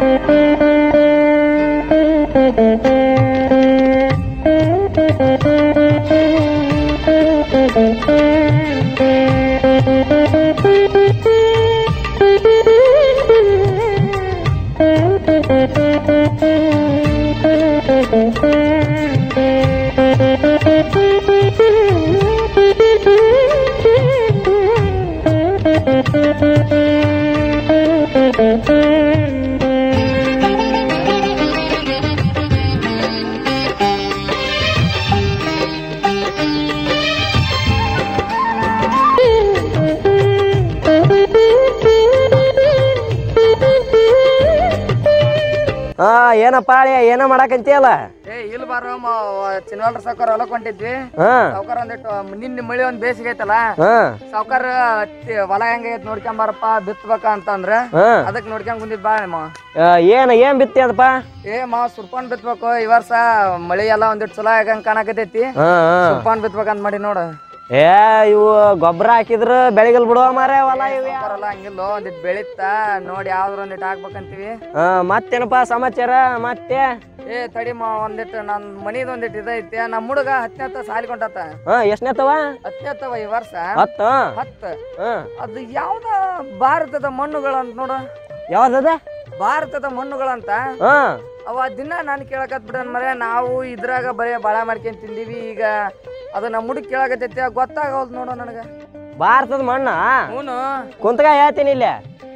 ಹಾ ಏನಪ್ಪ ಅಳಿಯ ಏನೋ ಮಾಡಕಂತಿಯಲ್ಲ ಏ ಇಲ್ಲಿ ಬಾರೋ ಚಿನ್ನವಾಲ್ರ ಸಾವ್ಕಾರ ಹೊಲಕ್ ಹೊಂಟಿದ್ವಿ ಹಾ ಸಾವ್ಕಾರ ಒಂದಿಟ್ಟು ನಿನ್ನೆ ಮಳಿ ಒಂದ್ ಬೇಸಿಗೆ ಐತಲ್ಲ ಹಾ ಸಾವ್ಕಾರ ಹತ್ತಿ ಹೊಲ ಹೆಂಗೈತ್ ನೋಡ್ಕೊಂಬಾರಪ್ಪ ಬಿತ್ತಬೇಕ ಅಂತಂದ್ರ ಹಾ ಅದಕ್ ನೋಡ್ಕೊಂಡ್ ಕುಂದಿದ್ ಬಾ ಮಾವ ಆ, ಏನ್ ಏನ್ ಬಿತ್ತಿ ಅದಪ್ಪ ಏ ಮಾವ ಸುರ್ಪಾನ್ ಬಿತ್ಬೇಕು ಈ ವರ್ಷ ಮಳಿ ಎಲ್ಲ ಒಂದಿಟ್ಟು ಚಲೋ ಆಗಂಗ್ ಕಾಣಕತೈತಿ ಹಾ ಹಾ ಸುರ್ಪಾನ್ ಬಿತ್ಬೇಕಂತ ಮಾಡಿ ನೋಡ ಏ ಇವು ಗೊಬ್ಬರ ಹಾಕಿದ್ರ ಬೆಳಗಲ್ ಬಿಡುವ ಮಾರೇ ಹೊಲ ಇವು ಸಾವ್ಕಾರಲ್ಲ ಹಂಗಿಲ್ಲ ಒಂದಿಟ್ಟು ಬೆಳಿತ ನೋಡಿ ಯಾವ್ದ್ರ ಒಂದಿಟ್ಟು ಹಾಕ್ಬೇಕಂತೀವಿ ಹಾ ಮತ್ತೇನಪ್ಪ ಸಮಾಚಾರ ಮತ್ತೆ ಏ ತಡಿ ಮಾ ಒಂದಿಟ್ಟು ನನ್ ಮನಿದ್ ಒಂದಿಟ್ಟು ಇದೈತಿ ನಮ್ಮ ಹುಡುಗ ಹತ್ತನೇ ಹತ್ತ ಸಾಲಿ ಕೊಂಡಾತ ಹಾ ಎಷ್ಟನೇತವ ಹತ್ತನೇ ಹತ್ತವ ಈ ವರ್ಷ ಹತ್ತು ಹತ್ತ ಹಾ ಅದು ಯಾವ್ದ ಭಾರತದ ಮಣ್ಣುಗಳಂತ ನೋಡು ಯಾವ್ದದ ಭಾರತದ ಮಣ್ಣುಗಳಂತ ಹಾ ಅವ ದಿನ ನಾನು ಕೇಳಕತ್ ಬಿಡನ್ ಮರೆ ನಾವು ಇದ್ರಾಗ ಬರೀ ಬಾಳ ಮಾಡ್ಕೊಂಡ್ ತಿಂದೀವಿ ಈಗ ಅದು ನಮ್ಮ ಹುಡುಗ ಕೇಳಕತ್ತೈತಿ ಗೊತ್ತಾಗವಲ್ದು ನೋಡು ನನಗ ಭಾರತದ ಮಣ್ಣ ಹ್ಞೂ ಕುಂತ್ಗ ಹೇಳ್ತೀನಿ ಇಲ್ಲೇ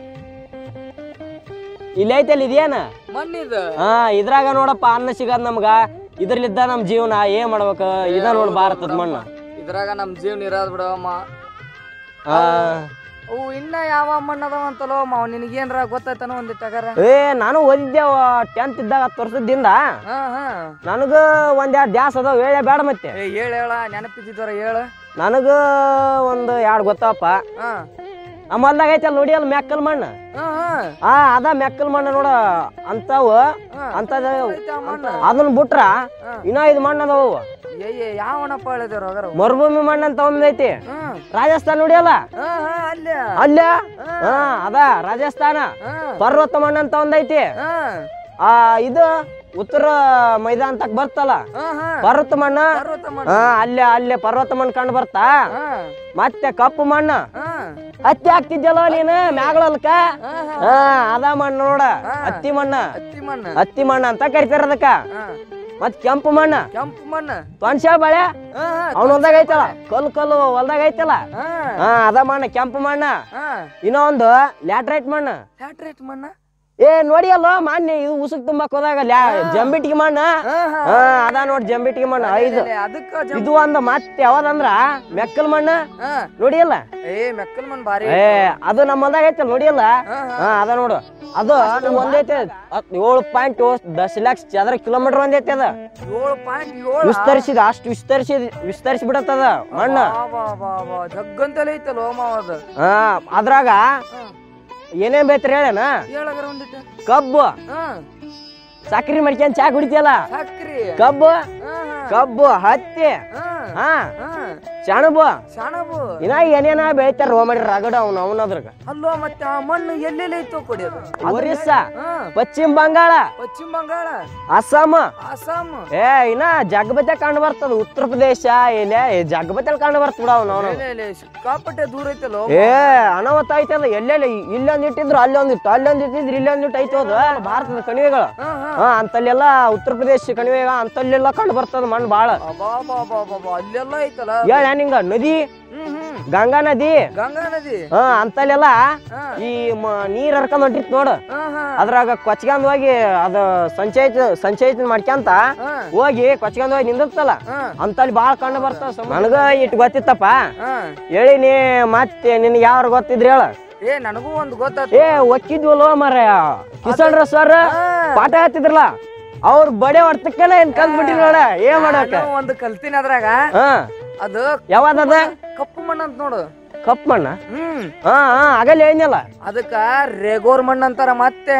ಇಲ್ಲಿ ಐತಲ್ಲ ಇದೇನ ಮಣ್ಣಿದು ಹಾ ಇದ್ರಾಗ ನೋಡಪ್ಪ ಅನ್ನ ಸಿಗದ್ ನಮ್ಗ ಇದ್ರಲ್ಲಿದ್ದ ನಮ್ ಜೀವನ ಏನ್ ಮಾಡ್ಬೇಕ ಇದ ನೋಡ್ ಭಾರತದ ಮಣ್ಣ ಇದ್ರಾಗ ನಮ್ ಜೀವನ ಇರೋದ್ ಬಿಡವಮ್ಮ ಆ, ಅವು ಇನ್ನ ಯಾವ ಮಣ್ಣು ಅದಾವ ಅಂತಲೋ ಮಾವ ನಿನಗೇನ್ರ ಗೊತ್ತಾಯ್ತಾನೋ ಒಂದಿಟ್ಟು ಅಗಾರ ಏ ನಾನು ಓದಿದ್ದೆ ಟೆಂತ್ ಇದ್ದಾಗ ಹತ್ತು ವರ್ಷದಿಂದ ಹಾ ಹಾ ನನಗ ಒಂದ್ ಎರಡ್ ದ್ಯಾಸ್ ಅದಾವ ಹೇಳ ಬೇಡ ಮತ್ತೆ ಏ ಹೇಳ ಹೇಳ ನೆನಪಿದ್ದಿದ್ದಾರ ಹೇಳ ನನಗ ಒಂದ್ ಎರಡ್ ಗೊತ್ತಪ್ಪ ಹಾ ನಮ್ಮ ಹೊಲ್ದಾಗ ಐತಲ್ಲ ನೋಡಿ ಅಲ್ಲಿ ಮೆಕ್ಕಲ್ ಮಣ್ಣು ಹಾ ಹಾ ಆ ಅದ ಮೆಕ್ಕಲ್ ಮಣ್ಣು ನೋಡ ಅಂತಾವ ಹಾ. ಅಂತದ ಐತೆ ಆ ಮಣ್ಣು ಅದನ್ನ ಬಿಟ್ರ ಹಾ. ಇನ್ನ ಐದು ಮಣ್ಣು ಅದಾವ ಏ ಏ ಯಾವನಪ್ಪ ಹೇಳಿದಾರ ಹೋಗಾರ ಮರುಭೂಮಿ ಮಣ್ಣು ಅಂತ ಒಂದ್ ಐತಿ ಹ್ಮ್ ರಾಜಸ್ಥಾನ ನೋಡಿಯಲ್ಲ ಹಾ ಹಾ ಅಲ್ಲೇ ಅಲ್ಲ ಹಾ ಅದ ರಾಜಸ್ಥಾನ ಹಾ ಪರ್ವತ ಮಣ್ಣು ಅಂತ ಒಂದೈತಿ ಹಾ ಆ ಇದು ಉತ್ತರ ಮೈದಾನ ತಕ್ ಬರ್ತಲ್ಲ ಹಾ ಹಾ ಪರ್ವತ ಮಣ್ಣ ಪರ್ವತ ಮಣ್ಣು ಹಾ ಅಲ್ಲೇ ಅಲ್ಲೇ ಪರ್ವತ ಮಣ್ಣು ಕಂಡು ಬರ್ತಾ ಹಾ ಮತ್ತೆ ಕಪ್ಪು ಮಣ್ಣು ಹಾ ಹತ್ತಿ ಹಾಕ್ತಿದ್ಯಲ್ಲ ನೀನು ಮ್ಯಾಗಳಲ್ಕ ಹಾ ಹಾ ಹಾ ಅದ ಮಣ್ಣು ನೋಡ ಹತ್ತಿ ಮಣ್ಣ ಹತ್ತಿ ಮಣ್ಣು ಹತ್ತಿ ಮಣ್ಣ ಅಂತ ಕರಿತಾರ ಅದಕ್ಕ ಹಾ ಮತ್ ಕೆಂಪು ಮಣ್ಣ ಕೆಂಪು ಮಣ್ಣು ತೊಣ್ಸ್ಯಾ ಬಳೆ ಹಾ ಹಾ ಅವ್ನ ಹೊಲ್ದಾಗ ಐತಲ್ಲ ಕಲ್ಲು ಕಲ್ಲು ಹೊಲ್ದಾಗ ಐತಲ್ಲ ಹಾ ಹಾ ಅದ ಮಣ್ಣ ಕೆಂಪು ಮಣ್ಣ ಹಾ ಇನ್ನೊಂದು ಲ್ಯಾಟ್ರೈಟ್ ಮಣ್ಣು ಲ್ಯಾಟ್ರೇಟ್ ಮಣ್ಣು ಏ ನೋಡಿಯಲ್ಲ ಮಾನ್ಯ ಇದು ಉಸುಕ್ ತುಂಬಾಕ್ ಹೋದಾಗ ಲ್ಯಾ ಜಂಬಿಟ್ಟಿಗೆ ಮಣ್ಣ ಹಾ ಹಾ ಹಾ ಅದ ನೋಡ್ ಜಂಬಿಟ್ಟಿಗೆ ಮಣ್ಣು ಐದು ಅದಕ್ಕ ಜಂಪ್ ಇದು ಒಂದು ಮತ್ತೆ ಯಾವ್ದಂದ್ರ ಮೆಕ್ಕಲ್ ಮಣ್ಣು ಹಾ ನೋಡಿಯಲ್ಲ ಏ ಮೆಕ್ಕಲ್ ಮಣ್ಣು ಭಾರಿ ಏ ಅದು ನಮ್ಮ ಹೊಲ್ದಾಗ ಐತಲ್ಲ ನೋಡಿಯಲ್ಲ ಹಾ ಹಾ ಹಾ ಅದ ನೋಡು ಅದು ನಮ್ಗ್ ಒಂದೈತೆ ಹತ್- ಏಳು ಪಾಯಿಂಟ್ ದಶ ಲಕ್ಷ ಚದರ ಕಿಲೋಮೀಟರ್ ಒಂದೈತೆ ಅದ ಏಳು ಪಾಯಿಂಟ್ ಏಳು ವಿಸ್ತರಿಸಿದ ಅಷ್ಟು ವಿಸ್ತರಿಸಿ ವಿಸ್ತರಿಸಿ ಬಿಡತ್ತದ ಮಣ್ಣು ಬಾ ಬಾ ಬಾ ಜಗ್ಗಂತಲೇ ಐತಲ್ಲ ಮಾವ ಅದು ಹಾ ಅದ್ರಾಗ ಹಾ ಏನೇನ್ ಬೇಯ್ತಾರ ಹೇಳೇನ ಹೇಳಗರ ಒಂದಿಟ್ಟು ಕಬ್ಬು ಹಾ ಸಕ್ರಿ ಮಡ್ಕೊಂಡ್ ಚಾ ಕುಡಿತಿಯಲ್ಲ ಸಕ್ರಿ ಕಬ್ಬು ಹಾ ಹಾ ಕಬ್ಬು ಹತ್ತಿ ಹಾ ಹಾ ಹಾ ಸೆಣಬು ಸಣಬು ಇನ್ನ ಏನೇನ ಬೆಳಿತಾರ ರೋ ಮಾಡಿ ರಗಡ ಅವ್ನ ಅವನದ್ರಾಗ ಅಲ್ಲೋ ಮತ್ತೆ ಆ ಮಣ್ಣು ಎಲ್ಲೆಲ್ಲಿ ಐತೋ ಕೊಡಿ ಅದು ಒರಿಸ್ಸಾ ಹಾ ಪಶ್ಚಿಮ ಬಂಗಾಳ ಪಶ್ಚಿಮ ಬಂಗಾಳ ಅಸ್ಸಾಂ ಅಸ್ಸಾಂ ಏ ಇನ್ನ ಜಗಬತ್ತೆ ಕಂಡು ಬರ್ತದ ಉತ್ತರ ಪ್ರದೇಶ ಇಲ್ಲ ಜಗಬತ್ತೆ ಕಂಡು ಬರ್ತ ಬಿಡ ಅವ್ನ ಅವನು ಎಲೆ, ಎಲೆ, ಸಿಕ್ಕಾಪಟ್ಟೆ ದೂರ ಐತಲ್ಲೋ ಏ ಅನಾವತ್ ಐತಲ್ಲ ಎಲ್ಲೆಲ್ಲಿ ಇಲ್ಲೊಂದ್ ಇಟ್ಟಿದ್ರು ಅಲ್ಲೊಂದಿಟ್ಟು ಅಲ್ಲೊಂದ್ ಇಟ್ಟಿದ್ರು ಇಲ್ಲೊಂದಿಟ್ಟು ಐತಿ ಹೋದ ಭಾರತದ ಕಣಿವೆಗಳು ಹಾ ಹಾ ಹಾ ಅಂತಲ್ಲೆಲ್ಲ ಉತ್ತರ ಪ್ರದೇಶ ಕಣಿವೆಗ ಅಂತಲ್ಲೆಲ್ಲ ಕಂಡು ಬರ್ತದ ಮಣ್ಣು ಬಾಳ ಅಬಾ ಬಾ ಬಾ ಬಾ ಬಾ ಅಲ್ಲೆಲ್ಲ ಐತಲ್ಲ ಹೇಳ ನಿಂಗ ನದಿ ಹ್ಮ್ ಹ್ಮ್ ಗಂಗಾ ನದಿ ಗಂಗಾ ನದಿ ಹಾ ಅಂತಲ್ಲೆಲ್ಲ ಹಾ ಈ ಮ- ನೀರ್ ಹರ್ಕೊಂಡ್ ಹೊಂಟಿತ್ ನೋಡು ಹಾ ಹಾ ಅದ್ರಾಗ ಕೊಚ್ಕೊಂಡ್ ಹೋಗಿ ಅದ ಸಂಚಯಿತ ಸಂಚಯಿತ ಮಾಡ್ಕ್ಯಂತ ಹಾ ಹೋಗಿ ಕೊಚ್ಕೊಂಡ್ ಹೋಗಿ ನಿಂದಿರ್ತಲ್ಲ ಹಾ ಅಂತಲ್ಲಿ ಬಾಳ ಕಂಡು ಬರ್ತದ ನನಗ ಇಟ್ ಗೊತ್ತಿತ್ತಪ್ಪ ಹಾ ಹೇಳಿನಿ ಮತ್ತೆ ನಿನ್ಗೆ ಯಾರು ಗೊತ್ತಿದ್ರಿ ಹೇಳ ಏ ನನಗೂ ಒಂದು ಗೊತ್ತಾತ ಏ ಒಕ್ಕಿದ್ವಲ್ವ ಮರ ಕಿಸಣ್ರ ಸರ್ ಪಾಠ ಹೇಳ್ತಿದ್ರಲ್ಲ ಅವ್ರ ಬಡೆ ಹೊಡ್ತಕ್ಕನ ಏನ್ ಕಲ್ತ್ಬಿಟ್ಟಿರಿ ನೋಡ ಏನ್ ಮಾಡಕ ನಾನು ಒಂದು ಕಲ್ತೀನಿ ಅದ್ರಾಗ ಹಾ ಅದು ಯಾವ್ದದ ಕಪ್ಪು ಮಣ್ಣು ಅಂತ ನೋಡು ಕಪ್ ಮಣ್ಣ ಹ್ಮ್ ಹಾ ಹಾ ಆಗಲ್ಲ ಹೇಳಿದ್ನಲ್ಲ ಅದಕ್ಕ ರೇಗೋರ್ ಮಣ್ಣು ಅಂತಾರ ಮತ್ತೆ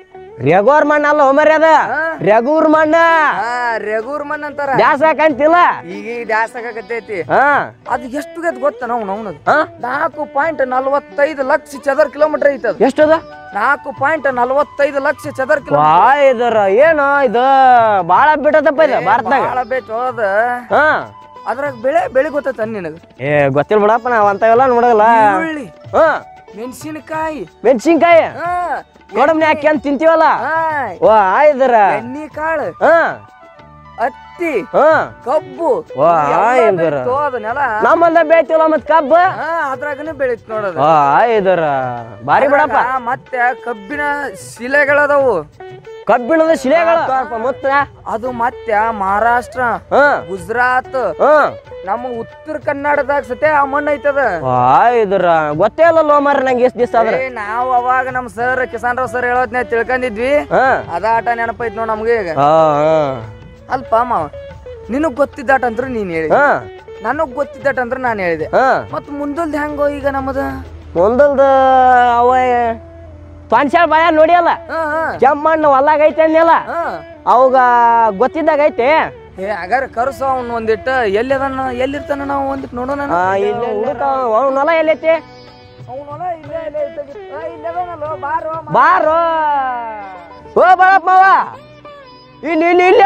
ರೆಗೋರ್ ಮಣ್ಣ ಅಲ್ಲ ಒಮ್ಮರಿ ಅದ ಹಾ. ರೆಗೂರ್ ಮಣ್ಣ ಹಾ ರೇಗೂರ್ ಮಣ್ಣು ಅಂತಾರ ದ್ಯಾಸ ಹಾಕಂತಿಲ್ಲ ಈಗ ಈಗ ಡ್ಯಾಸ್ ಆಗಕತ್ತೈತಿ ಹಾ ಅದು ಎಷ್ಟು ಗದ್ ಗೊತ್ತ ನಾವು ನವ್ನದು ಹಾ ನಾಲ್ಕು ಪಾಯಿಂಟ್ ನಲ್ವತ್ತೈದು ಲಕ್ಷ ಚದರ್ ಕಿಲೋಮೀಟರ್ ಐತದ ಎಷ್ಟದ ನಾಲ್ಕು ಪಾಯಿಂಟ್ ನಲವತ್ತೈದು ಲಕ್ಷ ಚದರ ಕಿಲೋ ವಾ ಇದರ ಏನು ಇದು ಬಾಳ ಬಿಟ್ಟದಪ್ಪ ಇದು ಭಾರತದಾಗ ಭಾಳ ಬೇಕು ಅದ ಹಾ ಅದ್ರಾಗ ಬೆಳೆ ಬೆಳೆ ಗೊತ್ತೈತ ನಿನಗ ಏ ಗೊತ್ತಿಲ್ಲ ಬಿಡಪ್ಪ ನಾವ್ ಅಂತವೆಲ್ಲ ನೋಡಲ್ಲ ಈರುಳ್ಳಿ ಹಾ ಮೆಣಸಿನಕಾಯಿ ಮೆಣಸಿನ್ಕಾಯಿ ಹಾ ಗೋಡಂಬಿ ಹಾಕಿ ಅಂತ ತಿಂತೀವಲ್ಲ ಹಾ, ವಾ ಇದರ ಎಣ್ಣೆ ಕಾಳು ಹಾ ಹತ್ತಿ ಹಾ ಕಬ್ಬು ವಾ ಎಲ್ಲ ಇದರ ಬೆಳಿತು ಅದನ್ನೆಲ್ಲ ನಮ್ಮಲ್ಲ ಬೇಯ್ತಿವಲ್ಲ ಮತ್ ಕಬ್ಬ ಹಾ ಅದ್ರಾಗನು ಬೆಳಿತ್ ನೋಡೋದು ವಾ ಇದರ ಬಾರಿ ಬಿಡಪ್ಪ ಅದ್ರಾಗ ಮತ್ತೆ ಕಬ್ಬಿನ ಶಿಲೆಗಳದವು ಕಬ್ಬಿಣದ ಶಿಲೆಗಳು ಮುತ್ತ ಅದು ಮತ್ತೆ ಮಹಾರಾಷ್ಟ್ರ ಹಾ ಗುಜರಾತ್ ಹಾ ನಮ್ಮ ಉತ್ತರ ಕನ್ನಡದಾಗ ಸತೆ ಆ ಮಣ್ಣು ಐತದ ವಾ ಇದರ ಗೊತ್ತೇ ಇಲ್ಲಲ್ಲ ಮಾರ ನಂಗೆ ಎಷ್ಟು ದಿವಸ ಆದ್ರ ಏ, ನಾವು ಅವಾಗ ನಮ್ಮ ಸರ್ ಕಿಸಾನ್ ರಾವ್ ಸರ್ ಹೇಳೋದ್ನ ತಿಳ್ಕೊಂಡಿದ್ವಿ ಹಾ ಅದ ಆಟ ನೆನಪೈತ್ ನೋಡ್ ನಮ್ಗೆ ಈಗ ಹಾ ಹಾ ಅಲ್ಪ ಮಾವ ನಿನಗ್ ಗೊತ್ತಿದ್ದಾಟ ಅಂದ್ರ ನೀನ್ ಹೇಳಿದೆ ಹಾ ನನಗ್ ಗೊತ್ತಿದ್ದಾಟ ಅಂದ್ರ ನಾನು ಹೇಳಿದೆ ಹಾ ಮತ್ ಮುಂದಲ್ದ ಹೆಂಗೋ ಈಗ ನಮ್ಮದ ಮುಂದಲ್ದ ಅವ ಪಾನ್ಶಾಳ ಬಾಯ ನೋಡಿಯಲ್ಲ ಹಾ ಹಾ ಕೆಮ್ಮಣ್ಣು ಹೊಲ್ಲಾಗ ಐತೆ ಅನ್ನೆಲ್ಲ ಹಾ ಅವಾಗ ಗೊತ್ತಿದ್ದಾಗ ಐತೆ ಏ ಅಗಾರ ಕರ್ಸು ಅವ್ನ ಒಂದಿಟ್ಟು ಎಲ್ಲಿ ಅದನ್ನ ಎಲ್ಲಿರ್ತಾನ ನಾವು ಒಂದಿಟ್ಟು ನೋಡೋಣ ಆ, ಇಲ್ಲಿ ಹುಡುಕ ಅವ್ನ ಹೊಲ ಎಲ್ಲೈತಿ ಅವನಲ್ಲ ಇಲ್ಲೇ ಇಲ್ಲೇ ಇದ್ದಾಗಿತ್ತು. ಆ, ಇಲ್ಲೇ ಅದಾನಲ್ಲೋ, ಬಾರೋ ಮ- ಬಾರೋ ಓ ಬಾಳಪ್ಪ ಮಾವ ಇಲ್ಲಿ ಇಲ್ಲಿ ಇಲ್ಲ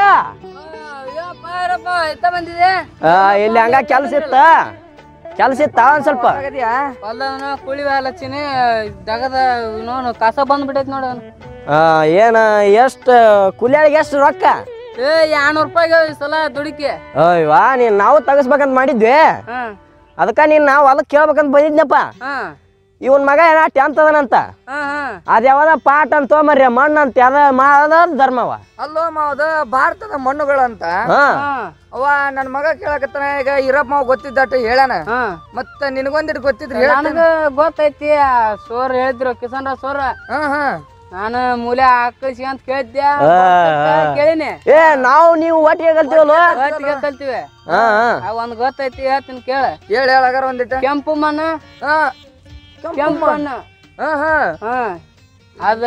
ಆ, ಇಲ್ಲಿ ಹಂಗ ಕೆಲ್ಸ ಇತ್ತ ಕೆಲ್ಸ ಇತ್ತ ಒಂದ್ ಸ್ವಲ್ಪ ಆಗದ್ಯಾ? ಹೊಲ್ದವನ ಕುಳಿ ಹಚ್ಚೀನಿ ದಗದ ನೋನು ಕಸ ಬಂದ್ಬಿಟ್ಟೈತಿ ನೋಡ ಆ, ಏನ ಎಷ್ಟ ಕೂಲಿಯಾಳಿಗೆ ಎಷ್ಟು ರೊಕ್ಕ ಏ ಎರಡ್ನೂರು ರೂಪಾಯಿಗೆ ಈ ಸಲ ದುಡಿಕೆ ಓಯ್ ವಾ ನೀನ್ ನಾವು ತಗಸ್ಬೇಕಂತ ಮಾಡಿದ್ವಿ ಹಾ ಅದಕ್ಕ ನೀನ್ ನಾವು ಹೊಲಕ್ ಕೇಳ್ಬೇಕಂತ ಬಂದಿದ್ನಪ್ಪ ಹಾ ಇವನ್ ಮಗ ಏನ ಟೆಂತ್ ಅದನಂತ ಹಾ ಹಾ ಅದ್ ಯಾವ್ದ ಪಾಠ ಅಂತ ತೊಗೊಂಬರ್ರಿ ಮಣ್ಣು ಅಂತ ಅದ ಮಾದ ಧರ್ಮವ ಅಲ್ಲೋ ಮಾವದ ಭಾರತದ ಮಣ್ಣುಗಳಂತ ಹಾ ಹಾ ಅವ ನನ್ ಮಗ ಕೇಳಕತ್ತಾನ ಈಗ ಇರಪ್ಪ ಮಾವ ಗೊತ್ತಿದ್ದಾಟ ಹೇಳಾನ ಹಾ ಮತ್ತ ನಿನಗೊಂದಿಟ್ಟು ಗೊತ್ತಿದ್ರೆ ಹೇಳ್ತಾನ ನನಗ ಗೊತ್ತೈತಿ ಆ ಸೋರ್ ಹೇಳಿದ್ರು ಕಿಸನ್ ರಾವ್ ಸೋರ್ ಹಾ ಹಾ ನಾನು ಮೂಲೆ ಆಕಳಿಸಿ ಅಂತ ಕೇಳಿದ್ದೆ ಕೇಳಿನಿ ಏ ನಾವು ನೀವು ಒಟ್ಟಿಗೆ ಕಲ್ತೀವಲ್ವ ಒಟ್ಟಿಗೆ ಕಲ್ತೀವಿ ಹಾ ಹಾ ಆ ಒಂದ್ ಗೊತ್ತೈತಿ ಹೇಳ್ತೀನಿ ಕೇಳ ಹೇಳ ಹೇಳಾಗಾರ ಒಂದಿಟ್ಟು ಕೆಂಪು ಮಣ್ಣು ಹಾ ಕೆಂಪು ಮಣ್ಣು ಹಾ ಹಾ ಹಾ ಅದ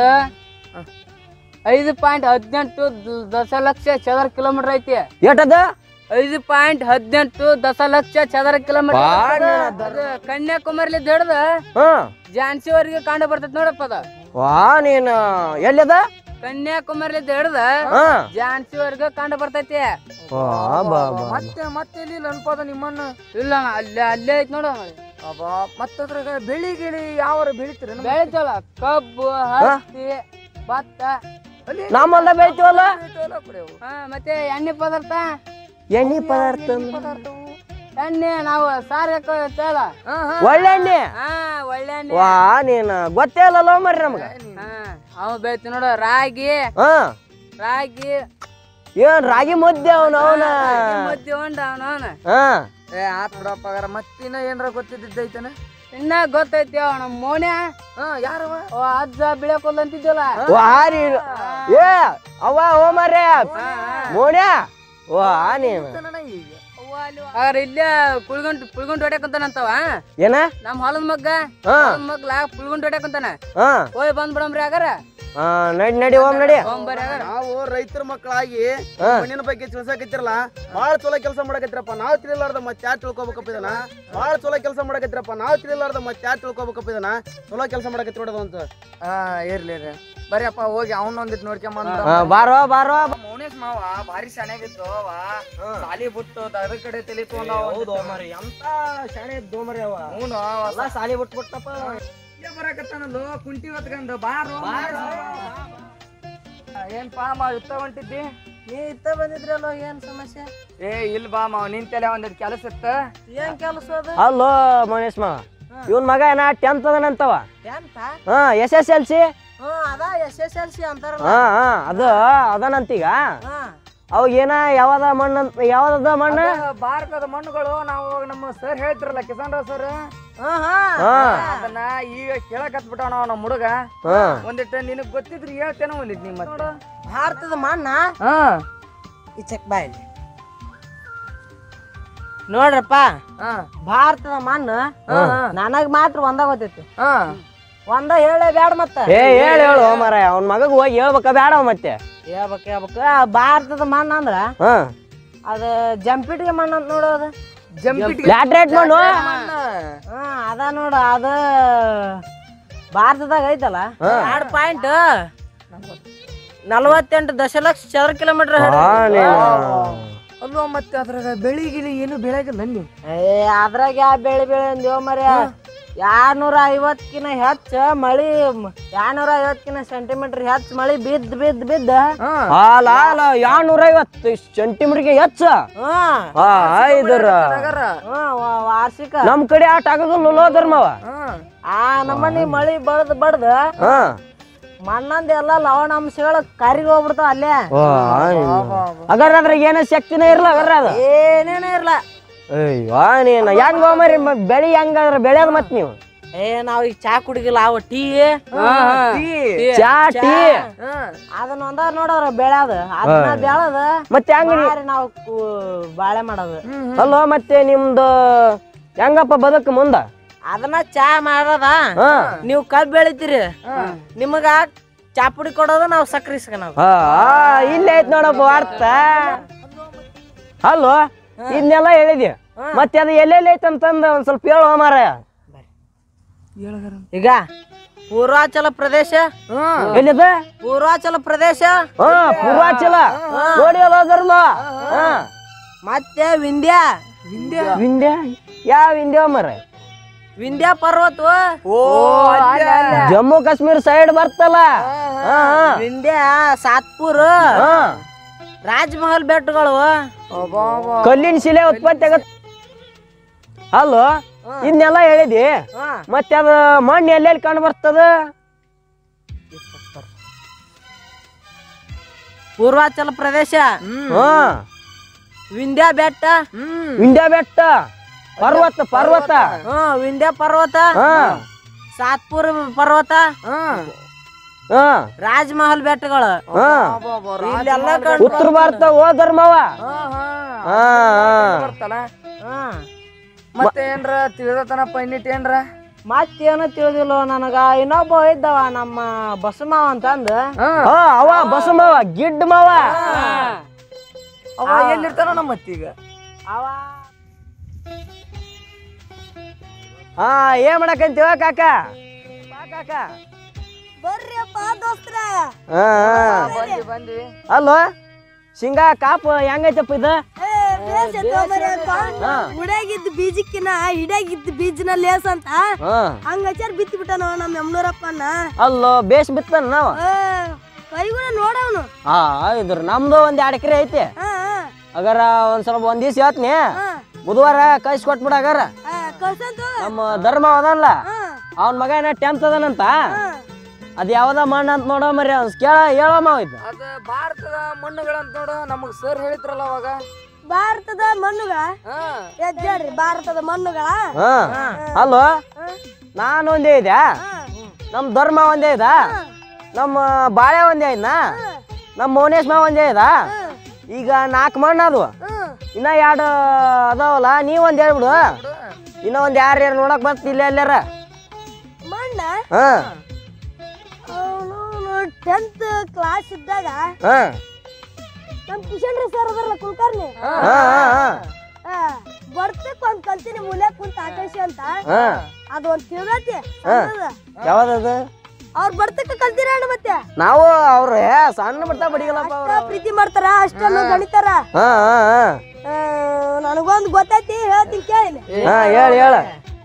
ಐದು ಪಾಯಿಂಟ್ ಹದಿನೆಂಟು ದ- ದಶಲಕ್ಷ ಚದರ ಕಿಲೋಮೀಟರ್ ಐತಿ ಏಟದ ಐದು ಪಾಯಿಂಟ್ ಹದಿನೆಂಟು ದಶಲಕ್ಷ ಚದರ ಕಿಲೋಮೀಟರ್ ಬಾಳ್ ಅದು ಕನ್ಯಾಕುಮಾರಿಲಿ ಹಿಡ್ದ ಹಾ ಝಾನ್ಸಿವರೆಗೆ ಕಂಡು ಬರ್ತೈತಿ ನೋಡಪ್ಪ ಅದ ವಾ ನೀನ್ ಎಲ್ಲಿದ ಕನ್ಯಾಕುಮಾರಿಲಿ ಹಿಡ್ದ ಹಾ ಝಾನ್ಸಿವರೆಗೆ ಕಂಡು ಬರ್ತೈತಿ ವಾ ಬಾ ಬಾ ಮತ್ತೆ ಮತ್ತೆ ಎಲ್ಲಿ ಅನ್ಪದ ನಿಮ್ಮನ್ನ ಇಲ್ಲ ಅಣ್ಣ, ಅಲ್ಲೇ ಅಲ್ಲೇ ಐತಿ ನೋಡ ಅಬ್ಬಾ ಮತ್ತದ್ರಾಗ ಬೆಳಿ ಗಿಳಿ ಯಾವಾರ ಬೆಳಿತೀರ ಬೆಳಿತಲ್ಲ ಕಬ್ಬು ಹತ್ತಿ ಭತ್ತ ಅಲ್ಲಿ ನಮ್ಮಲ್ದ ಬೆಳಿತೀವಲ್ಲ ಬೆಳಿತಾವಲ್ಲ ಬಿಡಿ ಅವು. ಹಾ ಮತ್ತೆ ಎಣ್ಣೆ ಪದಾರ್ಥ ಎಣ್ಣೆ ಪದಾರ್ಥ ಎಣ್ಣೆ ನಾವು ಸಾರ್ ಹಾಕೋಲ್ಲ ಹಾ ಹಾ ಒಳ್ಳೆ ಎಣ್ಣೆ ಹಾ ಒಳ್ಳೆ ಎಣ್ಣೆ ವಾ ನೀನ್ ಗೊತ್ತೇ ಇಲ್ಲಲ್ಲ ಮರ್ರಿ ನಮ್ಗ ಹಾ ಅವ ಬೆಳಿತೀವಿ ನೋಡು ರಾಗಿ ಹಾ ರಾಗಿ ಏನ್ ರಾಗಿ ಮುದ್ದೆ ಅವನ ಅವನ ಮದ್ದೆ ಹೊಂಡ ಅವನವನ ಹಾ ಏ ಆತ್ ಬಿಡಪ್ಪ ಹಾಗಾರ ಮತ್ತಿನ್ನ ಏನ್ರ ಗೊತ್ತಿದ್ದೈತನ ಇನ್ನ ಗೊತ್ತೈತಿ ಅವ ನಮ್ಮ ಮೋನ್ಯ ಹಾ ಯಾರವ ಅವ ಅಜ್ಜ ಬಿಳಕೊಲ್ಲ ಅಂತಿದ್ವಲ್ಲ ವಾ ರೀ ಏ ಅವ ಓ ಮರ್ಯ ಮೋಣ್ಯ ವಾ ನೀನ್ ಇರ್ತಾನಣ್ಣ ಈಗ ಅವ್ರ ಇಲ್ಲೇ ಪುಳ್ಗೊಂಡ್ ಪುಳ್ಗೊಂಡ್ ಹೊಡ್ಯಾಕಂತಾನಂತವ ಏನ ನಮ್ಮ ಹೊಲದ ಮಗ್ಗ ಹಾ ಹೊಲದ ಮಗ್ಲ ಪುಳ್ಗೊಂಡ್ ಹೊಡ್ಯಾಕಂತಾನ ಹಾ ಹೋಯ್ ಬಂದ್ ಬಿಡಮ್ರಿ ಆಗಾರ ಹಾ ನಡಿ ನಡಿ ಓಮ್ ನಡಿ ಹೋಗ್ಬರ್ರಿ ಆಗಾರ ನಾವು ರೈತರ ಮಕ್ಕಳಾಗಿ ಹಾ. ಮಣ್ಣಿನ ಬಗ್ಗೆ ತಿಳ್ಸಕತ್ತಿರಲ್ಲ ಬಾಳ ಚಲೋ ಕೆಲಸ ಮಾಡಕತ್ತಿರಪ್ಪ ನಾವ್ ತಿಳಿಲಾರ್ದ ಮತ್ ಯಾರ್ ತಿಳ್ಕೊಬೇಕಪ್ಪ ಇದನ್ನ ಬಾಳ ಚಲೋ ಕೆಲಸ ಮಾಡಕತ್ತಿರಪ್ಪ ನಾವ್ ತಿಳಿಲಾರ್ದ ಮತ್ ಯಾರ್ ತಿಳ್ಕೊಬೇಕಪ್ಪ ಇದನ್ನ ಚಲೋ ಕೆಲಸ ಮಾಡಕತ್ತಿ ನೋಡೋದು ಅಂತ ಹಾ ಇರ್ಲಿ ಇರ್ಲಿ ಬರೀ ಅಪ್ಪ ಹೋಗಿ ಅವನೊಂದಿಟ್ಟು ನೋಡ್ಕೊಂಬಂದ ಹಾ, ಬಾರೋ ಬಾರೋ ಮೌನೇಶ್ ಮಾವ ಭಾರಿ ಶಾನ್ಯಾಗಿತ್ತು ಅವ ಸಾಲಿ ಬಿಟ್ಟು ಅದ್ರ ಕಡೆ ತಲಿ ಹೌದು ಮರಿ ಎಂತ ಶಾಣೆ ಇದ್ದು ಮರಿ ಅವ ಅವನು ಎಲ್ಲ ಸಾಲಿ ಬಿಟ್ಬಿಟ್ಟಪ್ಪ ಬರಕತ್ತಾನಲ್ಲೋ ಕುಂಟಿ ಹೊತ್ಕೊಂಡು ಬಾರೋ ಏನ್ ಪಾ ಮಾವ ಇತ್ತ ಹೊಂಟಿದ್ದಿ ನೀ ಇತ್ತ ಬಂದಿದ್ರಲ್ಲ ಏನ್ ಸಮಸ್ಯೆ ಏ ಇಲ್ಲ ಬಾ ಮಾವ ನಿನ್ ತಲೆ ಒಂದಿಟ್ಟು ಕೆಲಸ ಇತ್ತ ಏನ್ ಕೆಲಸ ಅದ ಅಲ್ಲೋ ಮನೇಶ್ ಮಾವ ಇವನ್ ಮಗ ಏನ ಟೆಂತ್ ಅದನಂತವ ಎಂತ ಹಾ ಎಸ್ ಎಸ್ ಎಲ್ ಸಿ ಹ್ಮ್ ಅದ ಎಸ್ ಎಸ್ ಎಲ್ ಸಿ ಅಂತಾರಲ್ಲ ಹಾ ಹಾ ಅದು ಅದನಂತೀಗ ಹಾ ಅವಾಗ ಏನ ಯಾವ್ದ ಮಣ್ಣು ಅಂತ ಯಾವ್ದದ ಮಣ್ಣು ಅದ ಭಾರತದ ಮಣ್ಣುಗಳು ನಾವು ಅವಾಗ ನಮ್ಮ ಸರ್ ಹೇಳ್ತಿರಲ್ಲ ಕಿಸಾನ್ ರಾವ್ ಸರ್ ಹಾ ಹಾ ಹಾ ಅದನ್ನ ಈಗ ಕೇಳಕತ್ ಬಿಟ್ಟಾವ ನಾವು ನಮ್ಮ ಹುಡುಗ ಹಾ ಒಂದಿಟ್ಟು ನಿನಗ್ ಗೊತ್ತಿದ್ರೆ ಹೇಳ್ತೇನೆ ಒಂದಿಟ್ಟು ನಿಮ್ಮ ಮತ್ತೆ ಭಾರತದ ಮಣ್ಣ ಹಾ ಈ ಚೆಕ್ ಬಾಯ್ ನೋಡ್ರಪ್ಪ ಹಾ ಭಾರತದ ಮಣ್ಣು ಹಾ ನನಗ್ ಮಾತ್ರ ಒಂದ ಗೊತ್ತೈತಿ ಹಾ ಒಂದ ಹೇಳೇ ಬ್ಯಾಡ ಮತ್ತ ಏ ಹೇಳು ಹೇಳು ಮರ ಅವ್ನ ಮಗಗ್ ಹೋಗಿ ಹೇಳ್ಬೇಕ ಬೇಡ ಮತ್ತೆ ಹೇಳ್ಬೇಕು ಹೇಳ್ಬೇಕು ಭಾರತದ ಮಣ್ಣು ಅಂದ್ರ ಹಾ ಅದ ಜಂಪಿಟಿಗೆ ಮಣ್ಣು ಅಂತ ನೋಡೋದು ಜಂಪಿಟ್ ಲ್ಯಾಟ್ರೇಟ್ ಮಣ್ಣು ಹಾ ಅದ ನೋಡು ಅದ ಭಾರತದಾಗ ಐತಲ್ಲ ಎರಡು ಪಾಯಿಂಟ್ ನಲವತ್ತೆಂಟು ದಶಲಕ್ಷ ಚದರ ಕಿಲೋಮೀಟರ್ ಆ, ನೀನು. ಅಲ್ವಾ ಮತ್ತೆ ಅದ್ರಾಗ ಬೆಳಿ ಗಿಳಿ ಏನು ಬೆಳೆಗಿಲ್ಲ ನೀವು ಏ ಅದ್ರಾಗ ಯಾವ ಬೆಳೆ ಬೆಳೆ ಅಂದೇವ ಮರ್ಯ ಎರಡ್ನೂರ ಐವತ್ಕಿನ ಹೆಚ್ಚ ಮಳಿ ಎರಡ್ನೂರ ಐವತ್ಕಿನ ಸೆಂಟಿಮೀಟರ್ ಹೆಚ್ಚ ಮಳಿ ಬಿದ್ದ ಬಿದ್ದ ಬಿದ್ದ ಅಲ್ಲ ಅಲ್ಲ ಎರಡ್ನೂರ ಐವತ್ತು ಸೆಂಟಿಮೀಟರ್ಗೆ ಹೆಚ್ಚ ಹ್ಮ್ ಹಾ ಇದ್ರ ಹ್ಮ್ ವಾ- ವಾರ್ಷಿಕ ನಮ್ ಕಡೆ ಆಟ ಆಗೋದಿಲ್ಲ ಧರ್ಮವ ಆ ನಮ್ಮನಿ ಮಳಿ ಬಡ್ದ್ ಬಡ್ದ ಹಾ ಮಣ್ಣಂದ ಎಲ್ಲ ಲವಣಾಂಶಗಳು ಕರಿಗ್ ಹೋಗ್ಬಿಡ್ತಾವ ಅಲ್ಲೇ ಅಗರ ಅದ್ರಾಗ ಏನೋ ಶಕ್ತಿನೇ ಇರ್ಲ ಅಗರ ಅದ ಏನೇನ ಇರ್ಲ ಅಯ್ಯೋ ನೀನು ಹೆಂಗ ಮರಿ ಬೆಳಿ ಹೆಂಗಾದ್ರ ಬೆಳೆಯೋದ್ ಮತ್ ನೀವು ಏ ನಾವ್ ಈಗ ಚಾ ಕುಡಿಗಿಲ್ಲ ಅವ ಟೀ ಚಾ ಟೀ ಅದನ್ನ ಒಂದ ನೋಡವ್ರ ಬೆಳ್ಯಾದ ಅದನ್ನ ಬೆಳದ ಮತ್ತೆ ಹೆಂಗ ನೀ- ಮಾರಿ ನಾವು ಕು- ಬಾಳೆ ಮಾಡೋದು ಅಲ್ಲೋ ಮತ್ತೆ ನಿಮ್ದು ಹೆಂಗಪ್ಪ ಬದುಕು ಮುಂದ ಅದನ್ನ ಚಾ ಮಾಡದ ಹಾ ನೀವು ಕಬ್ಬ್ ಬೆಳಿತೀರಿ ನಿಮಗ ಚಾ ಪುಡಿ ಕೊಡೋದು ನಾವು ಸಕ್ರಿ ಇಸ್ಕೊಳೋದು ಹಾ ಇಲ್ಲೇ ಐತ್ ನೋಡಪ್ಪ ವಾರ್ತ ಅಲ್ಲೋ ಇದನ್ನೆಲ್ಲ ಹೇಳಿದ್ಯ ಮತ್ತೆ ಅದು ಎಲ್ಲೆಲ್ಲಿ ಐತೆ ಅಂತಂದ ಒಂದ್ ಸ್ವಲ್ಪ ಹೇಳುವ ಮಾರ ಈಗ ಪೂರ್ವಾಚಲ ಪ್ರದೇಶ ಎಲ್ಲಿದ ಪೂರ್ವಾಚಲ ಪ್ರದೇಶ ಹಾ ಪೂರ್ವಾಚಲ ನೋಡಿ ಅಲ್ಲ ಧರ್ಮ ಹಾ ಮತ್ತೆ ವಿಂಧ್ಯ ವಿಂಧ್ಯ ಯಾವ ವಿಂಧ್ಯ ಮರ ವಿಂಧ್ಯ ಪರ್ವತ ಜಮ್ಮು ಕಾಶ್ಮೀರ ಸೈಡ್ ಬರ್ತಲ್ಲ ಹಾ ಹಾ ವಿಂಧ್ಯ ಸಾತ್ಪುರ್ ಹಾ ರಾಜಮಹಲ್ ಬೆಟ್ಟಗಳು ಕಲ್ಲಿನ ಶಿಲೆ ಉತ್ಪತ್ತಿ ಆಗತ್ ಅಲ್ಲೋ ಇದನ್ನೆಲ್ಲ ಹೇಳಿದಿ ಹಾ. ಮತ್ತೆ ಅದ ಮಣ್ಣು ಎಲ್ಲೆಲ್ಲಿ ಕಂಡು ಬರ್ತದ ಪೂರ್ವಾಚಲ ಪ್ರದೇಶ ಹಾ ವಿಂಧ್ಯ ಬೆಟ್ಟ ವಿಂಧ್ಯ ಬೆಟ್ಟ ಪರ್ವತ ಪರ್ವತ ಹ್ಮ್ ವಿಂಧ್ಯ ಪರ್ವತ ಹಾ ಸಾತ್ಪುರ್ ಪರ್ವತ ಹಾ ರಾಜಮಹಲ್ ಬೆಟ್ಟಗಳು ಹಾ ಇಲ್ಲೆಲ್ಲ ಕಂಡು ಉತ್ತರ ಭಾರತ ಓ ಧರ್ಮವ ಹಾ ಹಾ ಬರ್ತಲ್ಲ ಹ್ಮ್ ಮತ್ತೆ ಏನ್ರ ತಿಳಿದತನಪ್ಪ ಇನ್ನಿಟ್ ಏನ್ರ ಮತ್ತೇನು ತಿಳಿದಿಲ್ಲ ನನಗ ಇನ್ನೊಬ್ಬ ಇದ್ದವ ನಮ್ಮ ಬಸಮಾವ ಅಂತಂದ ಹಾ ಅವ ಬಸಮವ ಗಿಡ್ಡ ಮಾವ ಅವ ಎಲ್ಲಿರ್ತಾನ ನಮ್ಮ ಮತ್ತೀಗ ಅವ ಹಾ ಏನ್ ಮಾಡಕಂತೀವ ಕಾಕ ಬಾ ಕಾಕ ಬರ್ರಿಯಪ್ಪ ದೋಸ್ತ್ರ ಹಾ ಹಾ. ಬಂದ್ವಿ ಬಂದ್ವಿ ಅಲ್ಲೋ ಶೇಂಗಾ ಕಾಪ ಹೆಂಗೈತಪ್ಪ ಇದು ಹಾ. ಹುಡಾಗಿದ್ದ ಬೀಜಕ್ಕಿನ ಹಿಡಾಗಿದ್ದ ಬೀಜನ ಲೇಸ್ ಅಂತ ಹಾ ಹಂಗ ಹಚ್ಚಾರ್ ಬಿತ್ತಿ ಬಿಟ್ಟನ ನಮ್ಮ ಯಮ್ನೂರಪ್ಪನ ಅಲ್ಲೋ ಬೇಸ್ ಬಿತ್ತನ ನಾವ ಕೈಗುಣ ನೋಡವನು ಹಾ ಇದ್ರ ನಮ್ದು ಒಂದ್ ಎರಡ್ ಎಕರೆ ಐತಿ ಅಗಾರ ಒಂದ್ ಸ್ವಲ್ಪ ಒಂದ್ ದಿವ್ಸ ಹೇಳ್ತೀನಿ ಬುಧವಾರ ಕಳ್ಸಿ ಕೊಟ್ಬಿಡ ಅಗಾರ ಕಳ್ಸಂತ ನಮ್ಮ ಧರ್ಮ ಅದಲ್ಲ ಅವನ್ ಮಗ ಏನ ಟೆಂತ್ ಅದನಂತ ಅದ್ ಯಾವ್ದ ಮಣ್ಣ ಅಂತ ನೋಡೋ ಮರಿ ಅವ್ನ್ ಕೇಳ ಹೇಳೋ ಮಾವ ಇದು ಅದ ಭಾರತದ ಮಣ್ಣುಗಳಂತ ನೋಡು ನಮಗ್ ಸರ್ ಹೇಳಿದ್ರಲ್ಲ ಅವಾಗ ಭಾರತದ ಮಣ್ಣುಗಳ ಹಾ ಎದ್ದೇಳ್ರಿ ಭಾರತದ ಮಣ್ಣುಗಳ ಹಾ ಅಲ್ಲೋ ನಾನು ಒಂದೇ ಇದೆ ನಮ್ ಧರ್ಮ ಒಂದೇ ಇದ ನಮ್ಮ ಬಾಳೆ ಒಂದೇ ಐದ್ನಾ ನಮ್ಮ ಮೌನೇಶ್ ಮಾವ ಒಂದೇ ಇದ ಈಗ ನಾಲ್ಕು ಮಣ್ಣು ಅದು ಇನ್ನ ಎರಡು ಅದಾವಲ್ಲ ನೀವ್ ಒಂದ್ ಹೇಳ್ಬಿಡು ಇನ್ನ ಒಂದ್ ಯಾರು ಯಾರು ನೋಡಕ್ ಬರ್ತ ಇಲ್ಲ ಎಲ್ಲಾರ ಮಣ್ಣ ಹಾ ಅವನು ಟೆಂತ್ ಕ್ಲಾಸ್ ಇದ್ದಾಗ ಹಾ ನಮ್ ಕಿಶನ್ ರೀ ಸರ್ ಅದರಲ್ಲ ಕುಲಕರ್ಣಿ ಹಾ ಹಾ ಹಾ ಬರ್ತಕ್ ಒಂದ್ ಕಲ್ತೀನಿ ಮೂಲೆ ಕುಂತ ಆಕಾಶ ಅಂತ ಹಾ ಅದು ಒಂದ್ ತಿಳ್ದೈತಿ ಯಾವ್ದದು ಅವ್ರ ಬರ್ತಕ್ಕ ಕಲ್ತೀರ ಅಣ್ಣ ಮತ್ತೆ ನಾವು ಅವ್ರ ಸಣ್ಣ ಬಿಡ್ತಾ ಬಡಿಗಲ್ಲಪ್ಪ ಅವ್ರು ಅಷ್ಟ ಪ್ರೀತಿ ಮಾಡ್ತಾರ ಅಷ್ಟನ್ನು ಗಣಿತಾರ ಹಾ ಹಾ ಹಾ ಆ, ನನಗೊಂದ್ ಗೊತ್ತೈತಿ ಹೇಳ್ತೀನಿ ಕೇಳಿ ಹಾ ಹೇಳ ಹೇಳ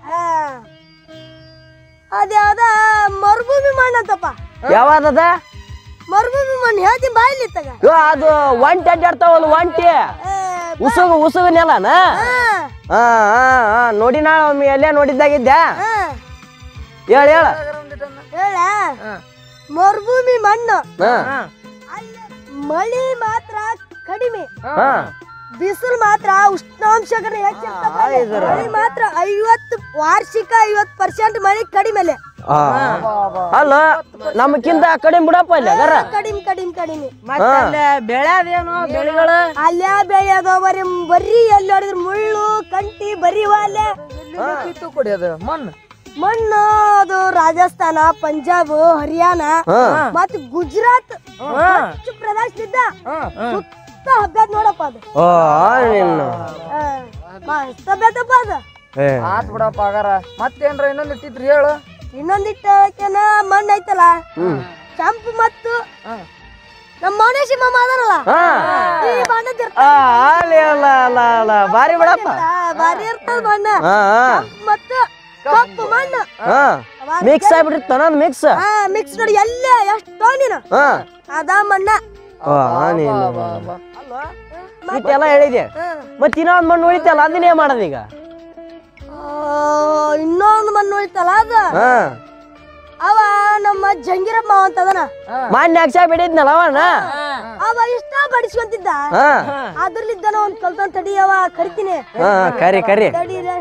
ಅದ್ಯಾವ್ದ ಮರುಭೂಮಿ ಮಣ್ಣು ಅಂತಪ್ಪ ಯಾವ್ದದ ಮರುಭೂಮಿ ಮಣ್ಣು ಹೇಳ್ತೀನಿ ಬಾಯಿಲಿ ತಗ ಇವ ಅದು ಒಂಟಿ ಅಡ್ಡಾಡ್ತಾವಲ್ಲ ಒಂಟಿ ಉಸುಗು ಉಸುಗು ನೆಲನ ಹಾ ಹಾ ಹಾ ನೋಡಿ ನಾ ಒಮ್ಮೆ ಎಲ್ಲೇ ನೋಡಿದ್ದಾಗಿದ್ದೆ ಹೇಳ ಹೇಳ ಹೇಳ ಮರುಭೂಮಿ ಮಣ್ಣು ಹಾ ಅಲ್ಲಿ ಮಳಿ ಮಾತ್ರ ಕಡಿಮೆ ಹಾ ಬಿಸಿಲು ಮಾತ್ರ ಉಷ್ಣಾಂಶಗಳ ಹೆಚ್ಚಿರ್ತದೆ ಮಳಿ ಮಾತ್ರ ಐವತ್ತು ವಾರ್ಷಿಕ ಐವತ್ತು ಪರ್ಸೆಂಟ್ ಮಳಿ ಕಡಿಮೆಲೆ ಆ. ಅಲ್ಲ ನಮ್ಕಿಂತ ಕಡಿಮೆ ಬಿಡಪ್ಪ ಇಲ್ಲಿ ಅದರ ಕಡಿಮೆ ಕಡಿಮೆ ಕಡಿಮೆ ಮತ್ತೆ ಅಲ್ಲೇ ಬೆಳೆ ಅದೇನು ಬೆಳೆಗಳು ಅಲ್ಲೇ ಬೆಳೆ ಅದ ಬರೀ ಬರೀ ಎಲ್ಲಿ ನೋಡಿದ್ರು ಮುಳ್ಳು ಕಂಟಿ ಬರೀ ಅಲ್ಲೇ ಕಿತ್ತು ಕೊಡಿ ಅದು ಮಣ್ಣು ಮಣ್ಣು ಅದು ರಾಜಸ್ಥಾನ ಪಂಜಾಬ್ ಹರಿಯಾಣ ಹಾ ಮತ್ ಗುಜರಾತ್ ಹೆಚ್ಚು ಪ್ರದೇಶದಿಂದ ಸುತ್ತ ಹಬ್ಬದ್ ನೋಡಪ್ಪ ಅದು ಓ ನಿನ್ನ ಆ, ಮಸ್ತ್ ಹಬ್ಬದಪ್ಪ ಅದು ಏ ಆತ್ ಬಿಡಪ್ಪ ಆಗಾರ ಮತ್ತೇನ್ರ ಇನ್ನೊಂದ್ ಇಟ್ಟಿದ್ರಿ ಹೇಳು ಇನ್ನೊಂದಿಟ್ಟನ ಮಣ್ಣು ಐತಲ್ಲ ಕೆಂಪು ಮತ್ತು ನಮ್ಮ ಮೌನೇಶಿ ಮಾಮ ಅದನಲ್ಲ ಹಾ ಈ ಬಣ್ಣದ ಆ, ಅಲ್ಲಿ ಅಲ್ಲ ಅಲ್ಲ ಅಲ್ಲ ಬಾರಿ ಬಿಡಪ್ಪ ಭಾರಿ ಇರ್ತದ ಬಣ್ಣ ಹಾ ಕೆಂಪು ಮತ್ತು ಕಪ್ಪು ಮಣ್ಣು ಹಾ ಮಿಕ್ಸ್ ಆಗ್ಬಿಟ್ಟಿರ್ತ ನಂದು ಮಿಕ್ಸ್ ಹಾ ಮಿಕ್ಸ್ ನೋಡಿ ಎಲ್ಲ ಎಷ್ಟು ನೀನು ಹಾ ಅದ ಮಣ್ಣ ಆ, ನೀನು ಇಷ್ಟೆಲ್ಲ ಹೇಳಿದೆ ಮತ್ ಇನ್ನೊಂದ್ ಮಣ್ಣು ಉಳಿತಲ್ಲ ಅದನ್ನೇ ಮಾಡೋದೀಗ ಆ, ಇನ್ನೊಂದು ಮಣ್ಣು ಉಳಿತಲ್ಲ ಅದ ಹಾ ಅವ ನಮ್ಮ ಜಂಗಿರಪ್ಪ ಮಾವ ಅಂತ ಅದನ ಮಾನ್ಯ ಅಕ್ಷ ಬಿಡಿದ್ನಲ್ಲ ಅವನ ಅವ ಇಷ್ಟ ಬಡಿಸ್ಕೊಂತಿದ್ದ ಹಾ ಅದ್ರಲ್ಲಿದ್ದಾನ ಒಂದ್ ಕಲ್ತನ್ ತಡಿ ಅವ ಕರಿತೀನಿ ಹಾ ಕರಿ ಕರಿ ತಡೀರೆ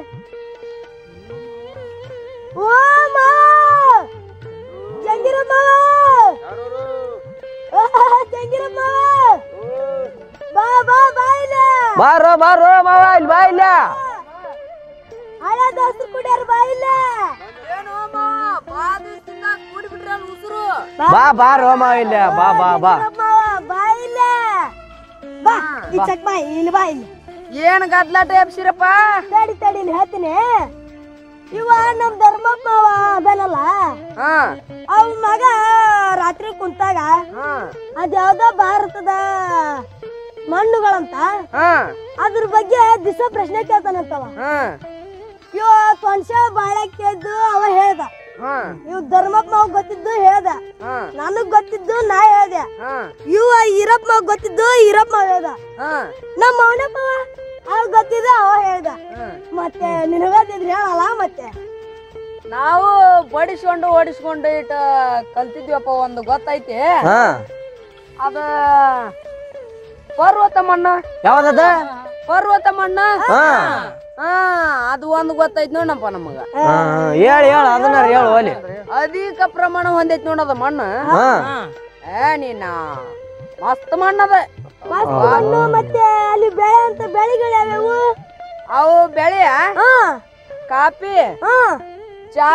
ಓ ಮಾವ ಜಂಗಿರಪ್ಪ ಜಂಗಿರಪ್ಪ ಬಾ ಬಾ ಬಾ ಇಲ್ಲ ಬಾರೋ ಬಾರೋ ಮಾವ ಇಲ್ಲಿ ಬಾ ಇಲ್ಲ ಹಳೆ ದೋಸ್ತರು ಕುಡಿಯಾರ ಬಾ ಇಲ್ಲ ಬಾ ಬಾರೋ ಮಾವ ಇಲ್ಲ ಬಾ ಬಾ ಬಾ ಮಾವ ಬಾ ಇಲ್ಲ ಬಾ ಈ ಚಕ್ ಬಾ ಇಲ್ಲಿ ಬಾ ಇಲ್ಲಿ ಏನ್ ಗದ್ಲಾಟ ಎಬ್ಸಿರಪ್ಪ ತಡಿ ತಡಿ ಇಲ್ಲಿ ಹೇಳ್ತೀನಿ ಇವ ನಮ್ ಧರ್ಮಪ್ಪ ಮಾವ ಅದನಲ್ಲ ಹಾ ಅವನ ಮಗ ರಾತ್ರಿ ಕುಂತಾಗ ಹಾ ಅದ್ಯಾವ್ದೋ ಭಾರತದ ಮಣ್ಣುಗಳಂತ ಹಾ ಅದ್ರ ಬಗ್ಗೆ ದಿಸ ಪ್ರಶ್ನೆ ಕೇಳ್ತಾನಂತವ ಹಾ ಇವ ಕೊಂಶ ಬಾಳೆ ಕೇಳ್ದು ಅವ ಹೇಳ್ದ ಹಾ ಇವ್ ಧರ್ಮಪ್ಪ ಮಾವ ಗೊತ್ತಿದ್ದು ಹೇಳ್ದ ಹಾ ನನಗ್ ಗೊತ್ತಿದ್ದು ನಾ ಹೇಳ್ದೆ ಹಾ ಇವ ಈರಪ್ಪ ಮಾವ ಗೊತ್ತಿದ್ದು ಈರಪ್ಪ ಮಾವ ಹೇಳ್ದ ಹಾ ನಮ್ಮ ಅವನಪ್ಪ ಅವ ಗೊತ್ತಿದ್ದ ಅವ ಹೇಳ್ದ ಮತ್ತೆ ನಿನಗದಿದ್ರೆ ಹೇಳಲ್ಲ ಮತ್ತೆ ನಾವು ಬಡಿಸ್ಕೊಂಡು ಓಡಿಸ್ಕೊಂಡು ಇಟ್ಟ ಕಲ್ತಿದ್ವಪ್ಪ ಒಂದು ಗೊತ್ತೈತಿ ಹಾ ಅದ ಪರ್ವತ ಮಣ್ಣ ಯಾವ್ದದ ಪರ್ವತ ಮಣ್ಣ ಹಾ ಹಾ ಅದು ಒಂದು ಗೊತ್ತೈತಿ ನೋಡಪ್ಪ ನಮಗ ಹಾ ಹೇಳ ಹೇಳ ಅದನ್ನ ಹೇಳು ಒಲಿ ಅಧಿಕ ಪ್ರಮಾಣ ಹೊಂದೈತಿ ನೋಡದ ಮಣ್ಣು ಹಾ ಏ ನೀನ ಮಸ್ತ್ ಮಣ್ಣದ ಮಸ್ತ್ ಮಣ್ಣು ಮತ್ತೆ ಅಲ್ಲಿ ಬೆಳೆ ಅಂತ ಬೆಳೆಗಳು ಯಾವ್ಯಾವು ಅವು ಬೆಳೆಯ ಹಾ ಕಾಫಿ ಹಾ ಚಾ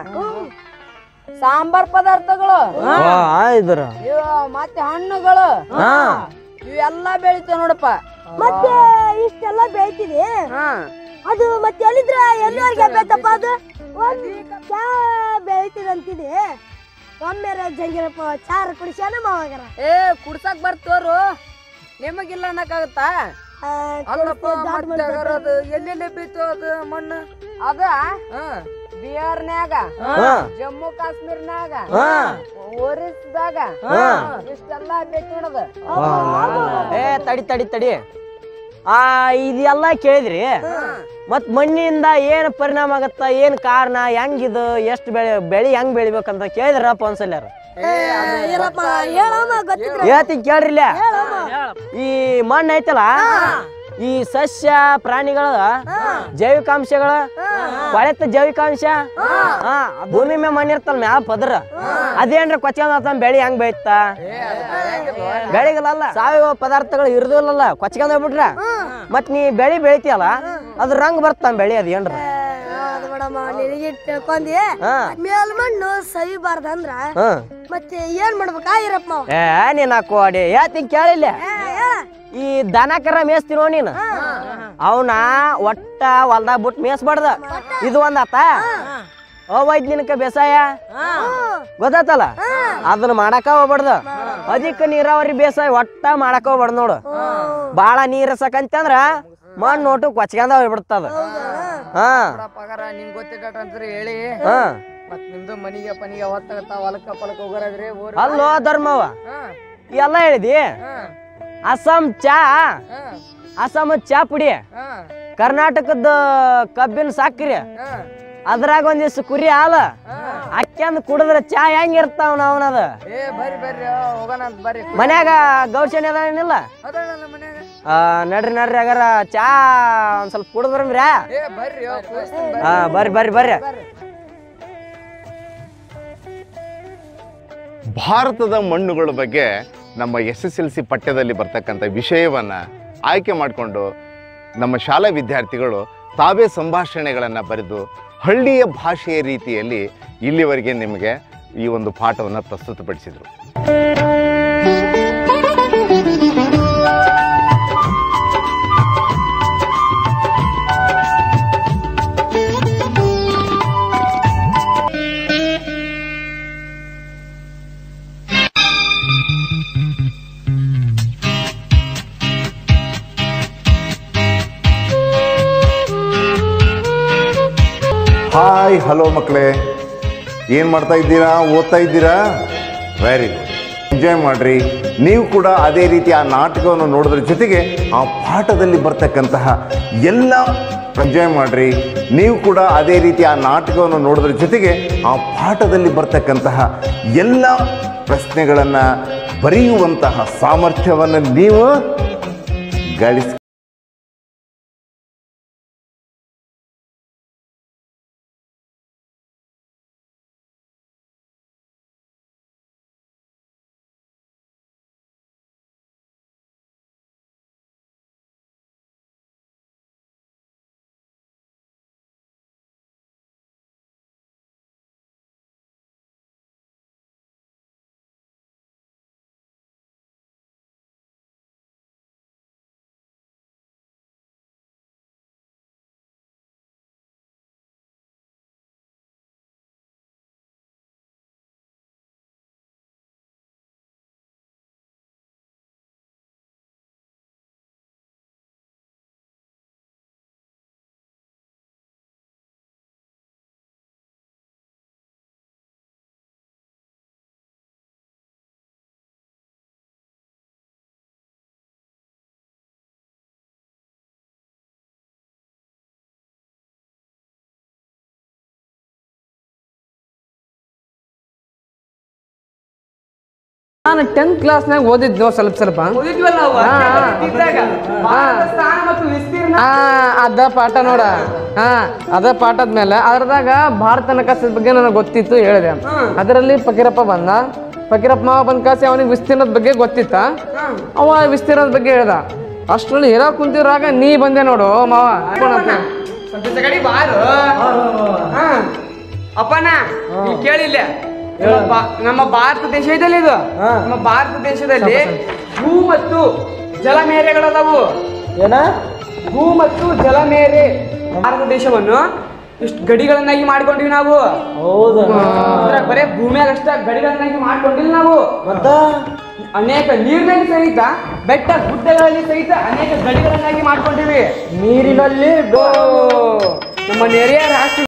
ಸಾಂಬಾರ್ ಪದಾರ್ಥಗಳು ಆಯ್ದ್ರ ಇವು ಮತ್ತೆ ಹಣ್ಣುಗಳು ಹಾ ಇವೆಲ್ಲ ಬೆಳಿತಾವ ನೋಡಪ್ಪ ಮತ್ತೆ ಇಷ್ಟೆಲ್ಲ ಬೆಳಿತಿದೆ ಹಾ ಅದು ಮತ್ತೆ ಎಲ್ಲಿದ್ರ ಎಲ್ಲಿವರೆಗೆ ಬೇಕಪ್ಪ ಅದು ಒಂದ್ ಚಾ ಬೆಳಿತಿದಂತಿದೆ ಒಮ್ಮೆ ಜಂಗಿರಪ್ಪ ಚಾರ ಕುಡಿಸ್ಯಾನ ಮಾವಾಗರ ಏ ಕುಡ್ಸಕ್ ಬರ್ತೋರು ನಿಮಗಿಲ್ಲ ಅನ್ನಕ್ಕಾಗತ್ತಾ ಆ, ಅಲ್ಲಪ್ಪ ಕೊಡಿಸ್ತೆ, ದಾಟ್ ಮತ್ತೆ ಅಗರ ಅದು ಎಲ್ಲೆಲ್ಲಿ ಬೀತು ಅದು ಮಣ್ಣು ಅದ ಬಿಹಾರ್ನ್ಯಾಗ ಹಾ ಜಮ್ಮು ಕಾಶ್ಮೀರ್ನ್ಯಾಗ ಹಾ ಒರಿಸ್ದಾಗ ಹಾ ಇಷ್ಟೆಲ್ಲ ಬೇಕು ನೋಡದ ಏ ತಡಿ ತಡಿ ತಡಿ ಆ ಇದೆಲ್ಲ ಕೇಳಿದ್ರಿ ಮತ್ ಮಣ್ಣಿಂದ ಏನ್ ಪರಿಣಾಮ ಆಗತ್ತ ಏನ್ ಕಾರಣ ಹೆಂಗಿದು ಎಷ್ಟು ಬೆಳೆ ಬೆಳಿ ಹೆಂಗ್ ಬೆಳಿಬೇಕಂತ ಕೇಳಿದ್ರಪ್ಪ ಒಂದ್ಸಲ ಇರಪ್ಪ ಹೇಳಮ್ಮ ಗೊತ್ತಿದ್ರ ಹೇಳ್ತೀನಿ ಕೇಳ್ರಿಲ್ಲ ಈ ಮಣ್ಣು ಐತಲ್ಲ ಈ ಸಸ್ಯ ಪ್ರಾಣಿಗಳ ಜೈವಿಕಾಂಶಗಳ ಕೊಳೆತ ಜೈವಿಕಾಂಶ ಹಾ ಭೂಮಿ ಮೇಲೆ ಮಣ್ಣು ಇರ್ತಲ್ಲ ಮ್ಯಾಲ ಪದ್ರ ಅದೇನ್ರ ಕೊಚ್ಕೊಂಡ್ ಬೆಳಿ ಹೆಂಗ್ ಬೆಳಿತ ಬೆಳಿಗಲ್ಲ ಸಾವಯವ ಪದಾರ್ಥಗಳು ಇರುದಿಲ್ಲಲ್ಲ ಕೊಚ್ಕೊಂಡ್ ಹೋಗ್ಬಿಟ್ರ ಮತ್ ನೀ ಬೆಳಿ ಬೆಳಿತೀಯಲ್ಲ ಅದ್ರ ರಂಗ್ ಬರ್ತಾನ ಬೆಳಿ ಅದ್ ಏನ್ರ ಅದು ಬಿಡಮ್ಮ ನಿನಗೆ ತಿಳ್ಕೊಂಡಿ ಹಾ ಮೇಲ್ಮಣ್ಣು ಸವಿಬಾರ್ದಂದ್ರ ಹಾ ಮತ್ತೆ ಏನ್ ಮಾಡ್ಬೇಕಾ ಇರಪ್ಪ ಮಾವ ಏ ನೀನ್ ಕೋಡಿ ಹೇಳ್ತೀನಿ ಕೇಳಿಲ್ಲ ಏ, ಹೇಳ. ಈ ದನ ಕರ ಮೇಯ್ಸ್ತಿ ನೋಡಿ ನೀನು ಅವನ ಒಟ್ಟ ಹೊಲ್ದಾಗ ಬಿಟ್ಟು ಮೇಯ್ಸ್ಬಾರ್ದ ಇದು ಒಂದಾತ ಅವೈಜ್ಞಾನಿಕ ಬೇಸಾಯ ಗೊತ್ತಾತಲ್ಲ ಅದನ್ನ ಮಾಡಾಕ ಹೋಗ್ಬಾರ್ದು ಅಧಿಕ ನೀರಾವರಿ ಬೇಸಾಯ ಒಟ್ಟ ಮಾಡಾಕ ಹೋಗ್ಬಾರ್ದು ನೋಡು ಬಾಳ ನೀರ್ ಸಕಂತಂದ್ರ ಮಣ್ಣು ನೋಟು ಕೊಚ್ಕೊಂಡ ಹೋಗ್ಬಿಡ್ತದ ಹಾ ಪಗಾರ ನಿಂಗ್ ಗೊತ್ತಿಟ್ಟ ಅಂತ್ರಿ ಹೇಳಿ ಹಾ ಮತ್ ನಿಮ್ದು ಮನಿಗೆ ಪನಿಗೆ ಹೊತ್ತಾಗತ್ತ ಹೊಲಕ್ಕ ಪಲಕ ಹೋಗೋರಾದ್ರಿ ಊರ್ ಅಲ್ಲೋ ಧರ್ಮವ ಹಾ ಎಲ್ಲ ಹೇಳಿದಿ ಹಾ ಅಸ್ಸಾಂ ಚಾ ಹಾ ಅಸ್ಸಾಂ ಚಾ ಪುಡಿ ಹಾ ಕರ್ನಾಟಕದ ಕಬ್ಬಿನ ಸಕ್ರಿ ಹಾ ಅದ್ರಾಗ ಒಂದಿವ್ಸ ಕುರಿ ಹಾಲ ಅಕ್ಕಿಂದ ಕುಡಿದ್ರ ಚಾ ಹೆಂಗ್ ಇರ್ತಾವ ಅವನದ ಏ ಬರ್ರಿ ಬರ್ರಿ ಆ, ಹೋಗೋಣ ಅಂತ ಬರ್ರಿ ಮನ್ಯಾಗ ಗೌಶನ್ ಅದೇನಿಲ್ಲ ಅದಲ್ಲ ಮನ್ಯಾಗ ಆ, ನಡ್ರಿ ನಡ್ರಿ ಅಗಾರ ಚಾ ಒಂದ್ ಸ್ವಲ್ಪ ಕುಡಿದ್ರಂಬ್ರ ಏ ಬರ್ರಿ ಆ, ಕೂರಿಸ್ತೀನಿ ಬರ್ರಿ. ಹಾ ಬರ್ರಿ ಬರ್ರಿ ಬರ್ರಿ ಭಾರತದ ಮಣ್ಣುಗಳ ಬಗ್ಗೆ ನಮ್ಮ ಎಸ್ ಎಸ್ ಎಲ್ ಸಿ ಪಠ್ಯದಲ್ಲಿ ಬರ್ತಕ್ಕಂಥ ವಿಷಯವನ್ನು ಆಯ್ಕೆ ಮಾಡಿಕೊಂಡು ನಮ್ಮ ಶಾಲಾ ವಿದ್ಯಾರ್ಥಿಗಳು ತಾವೇ ಸಂಭಾಷಣೆಗಳನ್ನು ಬರೆದು ಹಳ್ಳಿಯ ಭಾಷೆಯ ರೀತಿಯಲ್ಲಿ ಇಲ್ಲಿವರೆಗೆ ನಿಮಗೆ ಈ ಒಂದು ಪಾಠವನ್ನು ಪ್ರಸ್ತುತಪಡಿಸಿದರು ಹಾಯ್ ಹಲೋ ಮಕ್ಕಳೇ ಏನು ಮಾಡ್ತಾ ಇದ್ದೀರಾ ಓದ್ತಾ ಇದ್ದೀರಾ ವೆರಿ ಗುಡ್ ಎಂಜಾಯ್ ಮಾಡ್ರಿ ನೀವು ಕೂಡ ಅದೇ ರೀತಿ ಆ ನಾಟಕವನ್ನು ನೋಡೋದ್ರ ಜೊತೆಗೆ ಆ ಪಾಠದಲ್ಲಿ ಬರ್ತಕ್ಕಂತಹ ಎಲ್ಲ ಎಂಜಾಯ್ ಮಾಡ್ರಿ ನೀವು ಕೂಡ ಅದೇ ರೀತಿ ಆ ನಾಟಕವನ್ನು ನೋಡೋದ್ರ ಜೊತೆಗೆ ಆ ಪಾಠದಲ್ಲಿ ಬರ್ತಕ್ಕಂತಹ ಎಲ್ಲ ಪ್ರಶ್ನೆಗಳನ್ನು ಬರೆಯುವಂತಹ ಸಾಮರ್ಥ್ಯವನ್ನು ನೀವು ಗಳಿಸಿ ನಾನು ಟೆಂತ್ ಕ್ಲಾಸ್ನಾಗ ಓದಿದ್ವು ಸ್ವಲ್ಪ ಸ್ವಲ್ಪ ಹಾ ಅದ ಪಾಠ ನೋಡ ಹಾ ಅದ ಪಾಠದ ಮೇಲೆ ಅದ್ರದಾಗ ಭಾರತ ನಕಾಶದ ಬಗ್ಗೆ ನನಗೆ ಗೊತ್ತಿತ್ತು ಹೇಳಿದೆ ಅದರಲ್ಲಿ ಫಕೀರಪ್ಪ ಬಂದ ಫಕೀರಪ್ಪ ಮಾವ ಬಂದ ಕಾಸಿ ಅವನಿಗೆ ವಿಸ್ತೀರ್ಣದ ಬಗ್ಗೆ ಗೊತ್ತಿತ್ತ ಅವ ವಿಸ್ತೀರ್ಣದ ಬಗ್ಗೆ ಹೇಳ್ದ ಅಷ್ಟ್ರಲ್ಲಿ ಹೇಳೋ ಕುಂತಿರಾಗ ನೀ ಬಂದೆ ನೋಡು ಮಾವ ಅಪ್ಪನ ಕೇಳಿಲ್ಲ ನಮ್ಮ ಭಾರತ ದೇಶ ಇದೆಲ್ಲ ಇದು ನಮ್ಮ ಭಾರತ ದೇಶದಲ್ಲಿ ಭೂ ಮತ್ತು ಜಲಮೇರೆಗಳದಾವು ಏನ ಭೂ ಮತ್ತು ಜಲಮೇರೆ ಭಾರತ ದೇಶವನ್ನು ಇಷ್ಟು ಗಡಿಗಳನ್ನಾಗಿ ಮಾಡ್ಕೊಂಡಿವಿ ನಾವು ಹೌದು ಅದ್ರಾಗ ಬರೇ ಭೂಮಿಯಾಗ ಅಷ್ಟ ಗಡಿಗಳನ್ನಾಗಿ ಮಾಡ್ಕೊಂಡಿಲ್ಲ ನಾವು ಮತ್ತ ಅನೇಕ ನೀರಿನಲ್ಲಿ ಸಹಿತ ಬೆಟ್ಟ ಗುಡ್ಡಗಳಲ್ಲಿ ಸಹಿತ ಅನೇಕ ಗಡಿಗಳನ್ನಾಗಿ ಮಾಡ್ಕೊಂಡಿವಿ ನೀರಿನಲ್ಲಿ ಓ, ನಮ್ಮ ನೆರೆಯ ರಾಷ್ಟ್ರ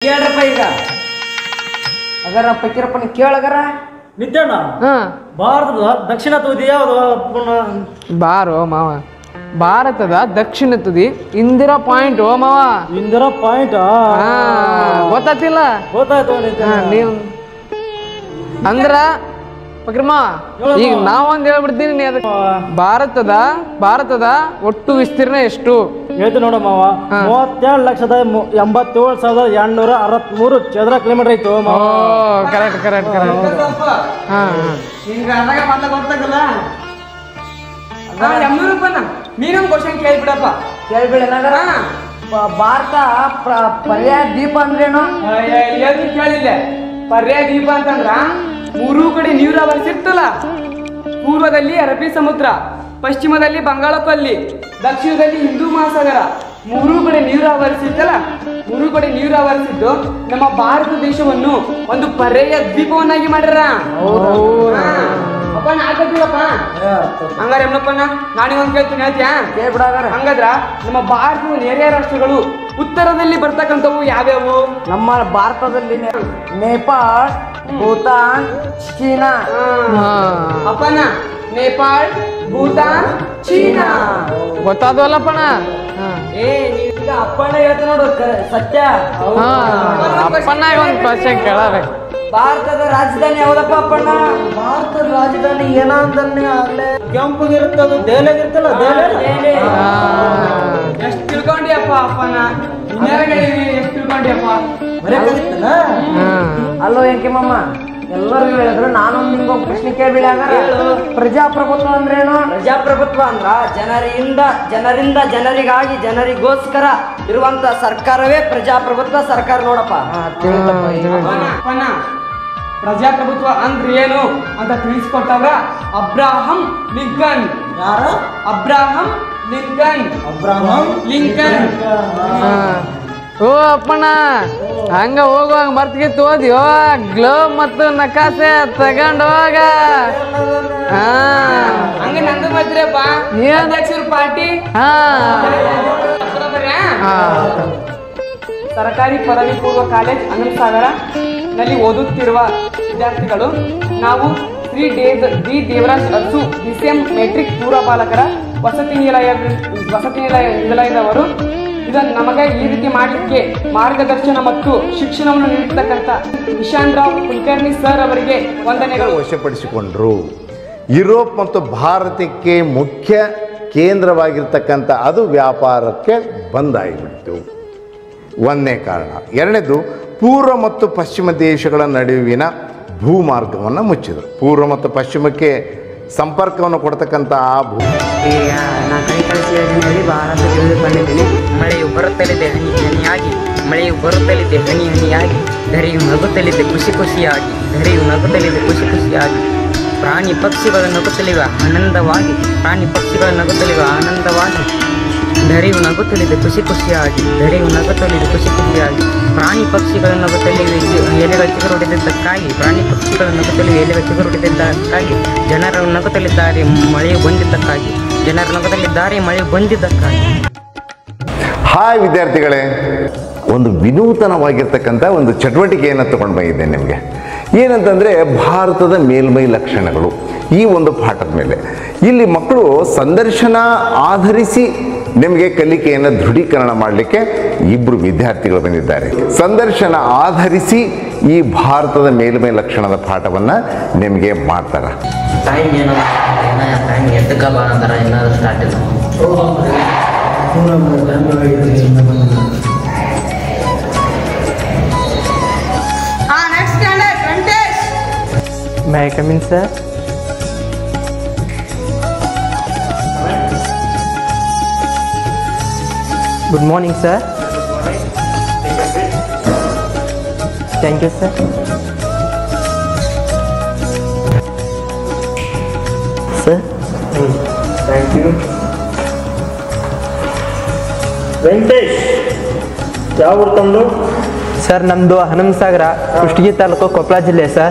ಕೇಳ್ರಪ್ಪ ಈಗ ಅಗರ ಪಕ್ಕಿರಪ್ಪನ ಕೇಳಗರ ನಿತ್ಯಣ್ಣ ಹಾ ಭಾರತದ ದಕ್ಷಿಣ ತುದಿ ಯಾವುದು ಪುನಃ ಬಾರೋ ಮಾವ ಭಾರತದ ದಕ್ಷಿಣ ತುದಿ ಇಂದಿರಾ ಪಾಯಿಂಟ್ ಓ ಮಾವ ಇಂದಿರಾ ಪಾಯಿಂಟ್ ಹಾ ಗೊತ್ತಾತಿಲ್ಲ ಗೊತ್ತಾಯ್ತು ನಿತ್ಯ ಹಾ, ನೀವು ಅಂದ್ರ ಫಕೀರಮ್ಮ ಈಗ ನಾವೊಂದ್ ಹೇಳ್ಬಿಡ್ತೀನಿ ನೀ ಅದಕ್ಕೆ ಭಾರತದ ಭಾರತದ ಒಟ್ಟು ವಿಸ್ತೀರ್ಣ ಎಷ್ಟು ಹೇಳ್ತೀನಿ ನೋಡ ಮಾವ ಮೂವತ್ತೆರಡು ಲಕ್ಷದ ಮು- ಎಂಬತ್ತೇಳು ಸಾವಿರದ ಎರಡ್ನೂರ ಅರವತ್ಮೂರು ಚದರ ಕಿಲೋಮೀಟರ್ ಐತು ಓ ಮಾವ ಕರೆಕ್ಟ್ ಕರೆಕ್ಟ್ ಕರೆಕ್ಟ್ ಹಾ ಹಿಂಗ ಅಂದಾಗ ಮತ್ತೆ ಗೊತ್ತಾಗಲ್ಲ ಎಮ್ಮೂರಪ್ಪನ ನೀನೊಂದು ಕ್ವಶನ್ ಕೇಳ್ಬಿಡಪ್ಪ ಕೇಳ್ಬೇಡ ನಗರ ಭಾರತ ಪ್ರ- ಪರ್ಯಾಯ ದ್ವೀಪ ಅಂದ್ರೇನು ಎಲ್ಲಿ ಕೇಳಿಲ್ಲ ಪರ್ಯಾಯ ದ್ವೀಪ ಅಂತಂದ್ರ ಮೂರೂ ಕಡೆ ನೀರಾವರಿ ಸಿಗ್ತಲ್ಲ ಪೂರ್ವದಲ್ಲಿ ಅರಬ್ಬಿ ಸಮುದ್ರ ಪಶ್ಚಿಮದಲ್ಲಿ ಬಂಗಾಳ ಕೊಲ್ಲಿ ದಕ್ಷಿಣದಲ್ಲಿ ಹಿಂದೂ ಮಹಾಸಾಗರ ಮೂರೂ ಕಡೆ ನೀರು ಆವರಿಸಿದ್ದಲ್ಲ ಮೂರೂ ಕಡೆ ನೀರು ಆವರಿಸಿದ್ದು ನಮ್ಮ ಭಾರತ ದೇಶವನ್ನು ಒಂದು ಪರ್ಯಾಯ ದ್ವೀಪವನ್ನಾಗಿ ಮಾಡ್ಯಾರ ಹಾ. ಅಪ್ಪ ನಾ ಆಡ್ತಿದ್ದೀವಪ್ಪ ಹಂಗಾರೆ ಎಮ್ಮಪ್ಪಣ್ಣ ನಾನೇ ಒಂದ್ ಕೇಳ್ತೀನಿ ಹೇಳ್ತೀಯಾ ಕೇಳ್ಬಿಡಾಗರ ಹಂಗಾದ್ರ ನಮ್ಮ ಭಾರತದ ನೆರೆಯ ರಾಷ್ಟ್ರಗಳು ಉತ್ತರದಲ್ಲಿ ಬರ್ತಕ್ಕಂಥವು ಯಾವ್ಯಾವು ನಮ್ಮ ಭಾರತದಲ್ಲಿ ನೆ- ನೇಪಾಳ್ ಭೂತಾನ್ ಚೀನಾ ಅಪ್ಪನ ನೇಪಾಳ್ ಭೂತಾನ್ ಚೀನಾ ಗೊತ್ತಾದವಲ್ಲಪ್ಪಣ ಏ ನೀವೀಗ ಅಪ್ಪಣ್ಣ ಹೇಳ್ತ ನೋಡು ಕ- ಸತ್ಯ ಅಪ್ಪಣ್ಣ ಒಂದು ಕ್ವಶನ್ ಕೇಳಬೇಕು ಭಾರತದ ರಾಜಧಾನಿ ಯಾವ್ದಪ್ಪ ಅಪ್ಪಣ್ಣ ಭಾರತದ ರಾಜಧಾನಿ ಏನಂದ್ರೆ ಆಗ್ಲೇ ಕೆಂಪಗಿರುತ್ತೆ ಅದು ದೇಲಾಗಿರ್ತಲ್ಲ ದೇಲೆ ಎಷ್ಟು ತಿಳ್ಕೊಂಡಿಯಪ್ಪ ಅಪ್ಪನ ಎಷ್ಟು ತಿಳ್ಕೊಂಡಿಯಪ್ಪ ಅಲ್ಲೋ ಎಂಕಿಮಮ್ಮ ಎಲ್ಲರಿಗೂ ಹೇಳಿದ್ರು ನಾನೊಂದು ನಿಮ್ಗೊಂದು ಪ್ರಶ್ನೆ ಕೇಳ್ಬಿಡಿ ಪ್ರಜಾಪ್ರಭುತ್ವ ಅಂದ್ರೇನು ಪ್ರಜಾಪ್ರಭುತ್ವ ಅಂದ್ರ ಜನರಿಂದ ಜನರಿಂದ ಜನರಿಗಾಗಿ ಜನರಿಗೋಸ್ಕರ ಇರುವಂತ ಸರ್ಕಾರವೇ ಪ್ರಜಾಪ್ರಭುತ್ವ ಸರ್ಕಾರ ನೋಡಪ್ಪ ಅಪ್ಪನ, ಅಪ್ಪನ ಪ್ರಜಾಪ್ರಭುತ್ವ ಅಂದ್ರೆ ಏನು ಅಂತ ತಿಳಿಸ್ಕೊಟ್ಟವ್ರ ಅಬ್ರಾಹಂ ಲಿಂಕನ್ ಯಾರ ಅಬ್ರಾಹಂ ಲಿಂಕನ್ ಅಬ್ರಾಹಂ ಲಿಂಕನ್ ಓ ಅಪ್ಪಣ್ಣ ಹಂಗ ಹೋಗುವಾಗ ಮರ್ತಿಗಿತ್ತು ಓದ್ಯೋ ಗ್ಲೋವ್ ಮತ್ತು ನಕಾಸೆ ತಗೊಂಡ್ ಹೋಗ ಹಾ ಹಂಗ ನಂದು ಮದ್ರಪ್ಪ ಅಧ್ಯಕ್ಷರ ಪಾರ್ಟಿ ಹಾ ಸರ್ಕಾರಿ ಪದವಿ ಪೂರ್ವ ಕಾಲೇಜ್ ಅನಂತಸಾಗರ ನಲ್ಲಿ ಓದುತ್ತಿರುವ ವಿದ್ಯಾರ್ಥಿಗಳು ನಾವು Shri Dev D Devaraj Urs DCM matric ಪೂರ್ವ ಬಾಲಕರ ವಸತಿ ನಿಲಯ ವಸತಿ ನಿಲಯ ನಿಲಯದವರು ಇದನ್ನು ನಮಗೆ ಈ ರೀತಿ ಮಾಡಲಿಕ್ಕೆ ಮಾರ್ಗದರ್ಶನ ಮತ್ತು ಶಿಕ್ಷಣವನ್ನು ನೀಡತಕ್ಕಂಥ ಇಶಾನ್ ರಾವ್ ಕುಲಕರ್ಣಿ ಸರ್ ಅವರಿಗೆ ವಂದನೆಗಳು ವಶಪಡಿಸಿಕೊಂಡ್ರು ಯುರೋಪ್ ಮತ್ತು ಭಾರತಕ್ಕೆ ಮುಖ್ಯ ಕೇಂದ್ರವಾಗಿರ್ತಕ್ಕಂಥ ಅದು ವ್ಯಾಪಾರಕ್ಕೆ ಬಂದಾಗಿಬಿಡ್ತು ಒಂದನೇ ಕಾರಣ ಎರಡನೇದು ಪೂರ್ವ ಮತ್ತು ಪಶ್ಚಿಮ ದೇಶಗಳ ನಡುವಿನ ಭೂಮಾರ್ಗವನ್ನು ಮುಚ್ಚಿದರು ಪೂರ್ವ ಮತ್ತು ಪಶ್ಚಿಮಕ್ಕೆ ಸಂಪರ್ಕವನ್ನು ಕೊಡ್ತಕ್ಕಂಥ ಆ ಭೂ ಈಗ ನಾ ಕೈ ಕಳಿಸಿ ಯೋಜನೆಯಲ್ಲಿ ಬಹಳಷ್ಟು ತಿಳಿದುಕೊಂಡಿದ್ದೀನಿ ಮಳೆಯು ಬರುತ್ತಲಿದೆ ಹನಿ ಹನಿಯಾಗಿ ಮಳೆಯು ಬರುತ್ತಲಿದೆ ಹನಿ ಹನಿಯಾಗಿ ಧರೆಯು ನಗುತ್ತಲಿದೆ ಖುಷಿ ಖುಷಿಯಾಗಿ ಧರೆಯು ನಗುತ್ತಲಿದೆ ಖುಷಿ ಖುಷಿಯಾಗಿ ಪ್ರಾಣಿ ಪಕ್ಷಿಗಳ ನಗುತ್ತಲಿವೆ ಆನಂದವಾಗಿ ಪ್ರಾಣಿ ಪಕ್ಷಿಗಳ ನಗುತ್ತಲಿವೆ ಆನಂದವಾಗಿ ಧರೆಯು ನಗುತ್ತಲಿದೆ ಖುಷಿ ಖುಷಿಯಾಗಿ ಧರೆಯು ನಗುತ್ತಲಿದೆ ಖುಷಿ ಖುಷಿಯಾಗಿ ಪ್ರಾಣಿ ಪಕ್ಷಿಗಳ ನಗುತ್ತಲಿವೆ ಚಿ- ಎಲೆಗಳ ಚಿಗುರೊಡೆದಿದ್ದಕ್ಕಾಗಿ ಪ್ರಾಣಿ ಪಕ್ಷಿಗಳ ನಗುತ್ತಲಿವೆ ಎಲೆಗಳ ಚಿಗುರೊಡೆದಿದ್ದಕ್ಕಾಗಿ ಜನರು ನಗುತ್ತಲಿದ್ದಾರೆ ಮಳೆಯು ಬಂದಿದ್ದಕ್ಕಾಗಿ ಜನರು ನಗುತ್ತಲಿದ್ದಾರೆ ಮಳೆ ಬಂದಿದ್ದಕ್ಕಾಗಿ ಹಾಯ್ ವಿದ್ಯಾರ್ಥಿಗಳೇ ಒಂದು ವಿನೂತನವಾಗಿರ್ತಕ್ಕಂಥ ಒಂದು ಚಟುವಟಿಕೆಯನ್ನು ತಗೊಂಡು ಬಂದಿದ್ದೇನೆ ನಿಮಗೆ ಏನಂತಂದರೆ ಭಾರತದ ಮೇಲ್ಮೈ ಲಕ್ಷಣಗಳು ಈ ಒಂದು ಪಾಠದ ಮೇಲೆ ಇಲ್ಲಿ ಮಕ್ಕಳು ಸಂದರ್ಶನ ಆಧರಿಸಿ ನಿಮಗೆ ಕಲಿಕೆಯನ್ನು ದೃಢೀಕರಣ ಮಾಡಲಿಕ್ಕೆ ಇಬ್ಬರು ವಿದ್ಯಾರ್ಥಿಗಳು ಬಂದಿದ್ದಾರೆ ಸಂದರ್ಶನ ಆಧರಿಸಿ ಈ ಭಾರತದ ಮೇಲ್ಮೈ ಲಕ್ಷಣದ ಪಾಠವನ್ನು ನಿಮಗೆ ಮಾಡ್ತಾರೆ ಟೈಮ್ ಏನು ಟೈಮ್ ಎದ್ದಕ್ಕ ಬಾ ಅಂತಾರ ಏನಾದ್ರು ಸ್ಟಾರ್ಟ್ ಇಲ್ಲ may come in sir good morning sir thank you sir sir thank you Venkatesh ಯಾವ ಊರು ತಮ್ಮದು ಸರ್ ನಮ್ಮದು ಹನುಮಸಾಗರ ಕುಷ್ಟಗಿ ತಾಲೂಕು ಕೊಪ್ಪಳ ಜಿಲ್ಲೆ ಸರ್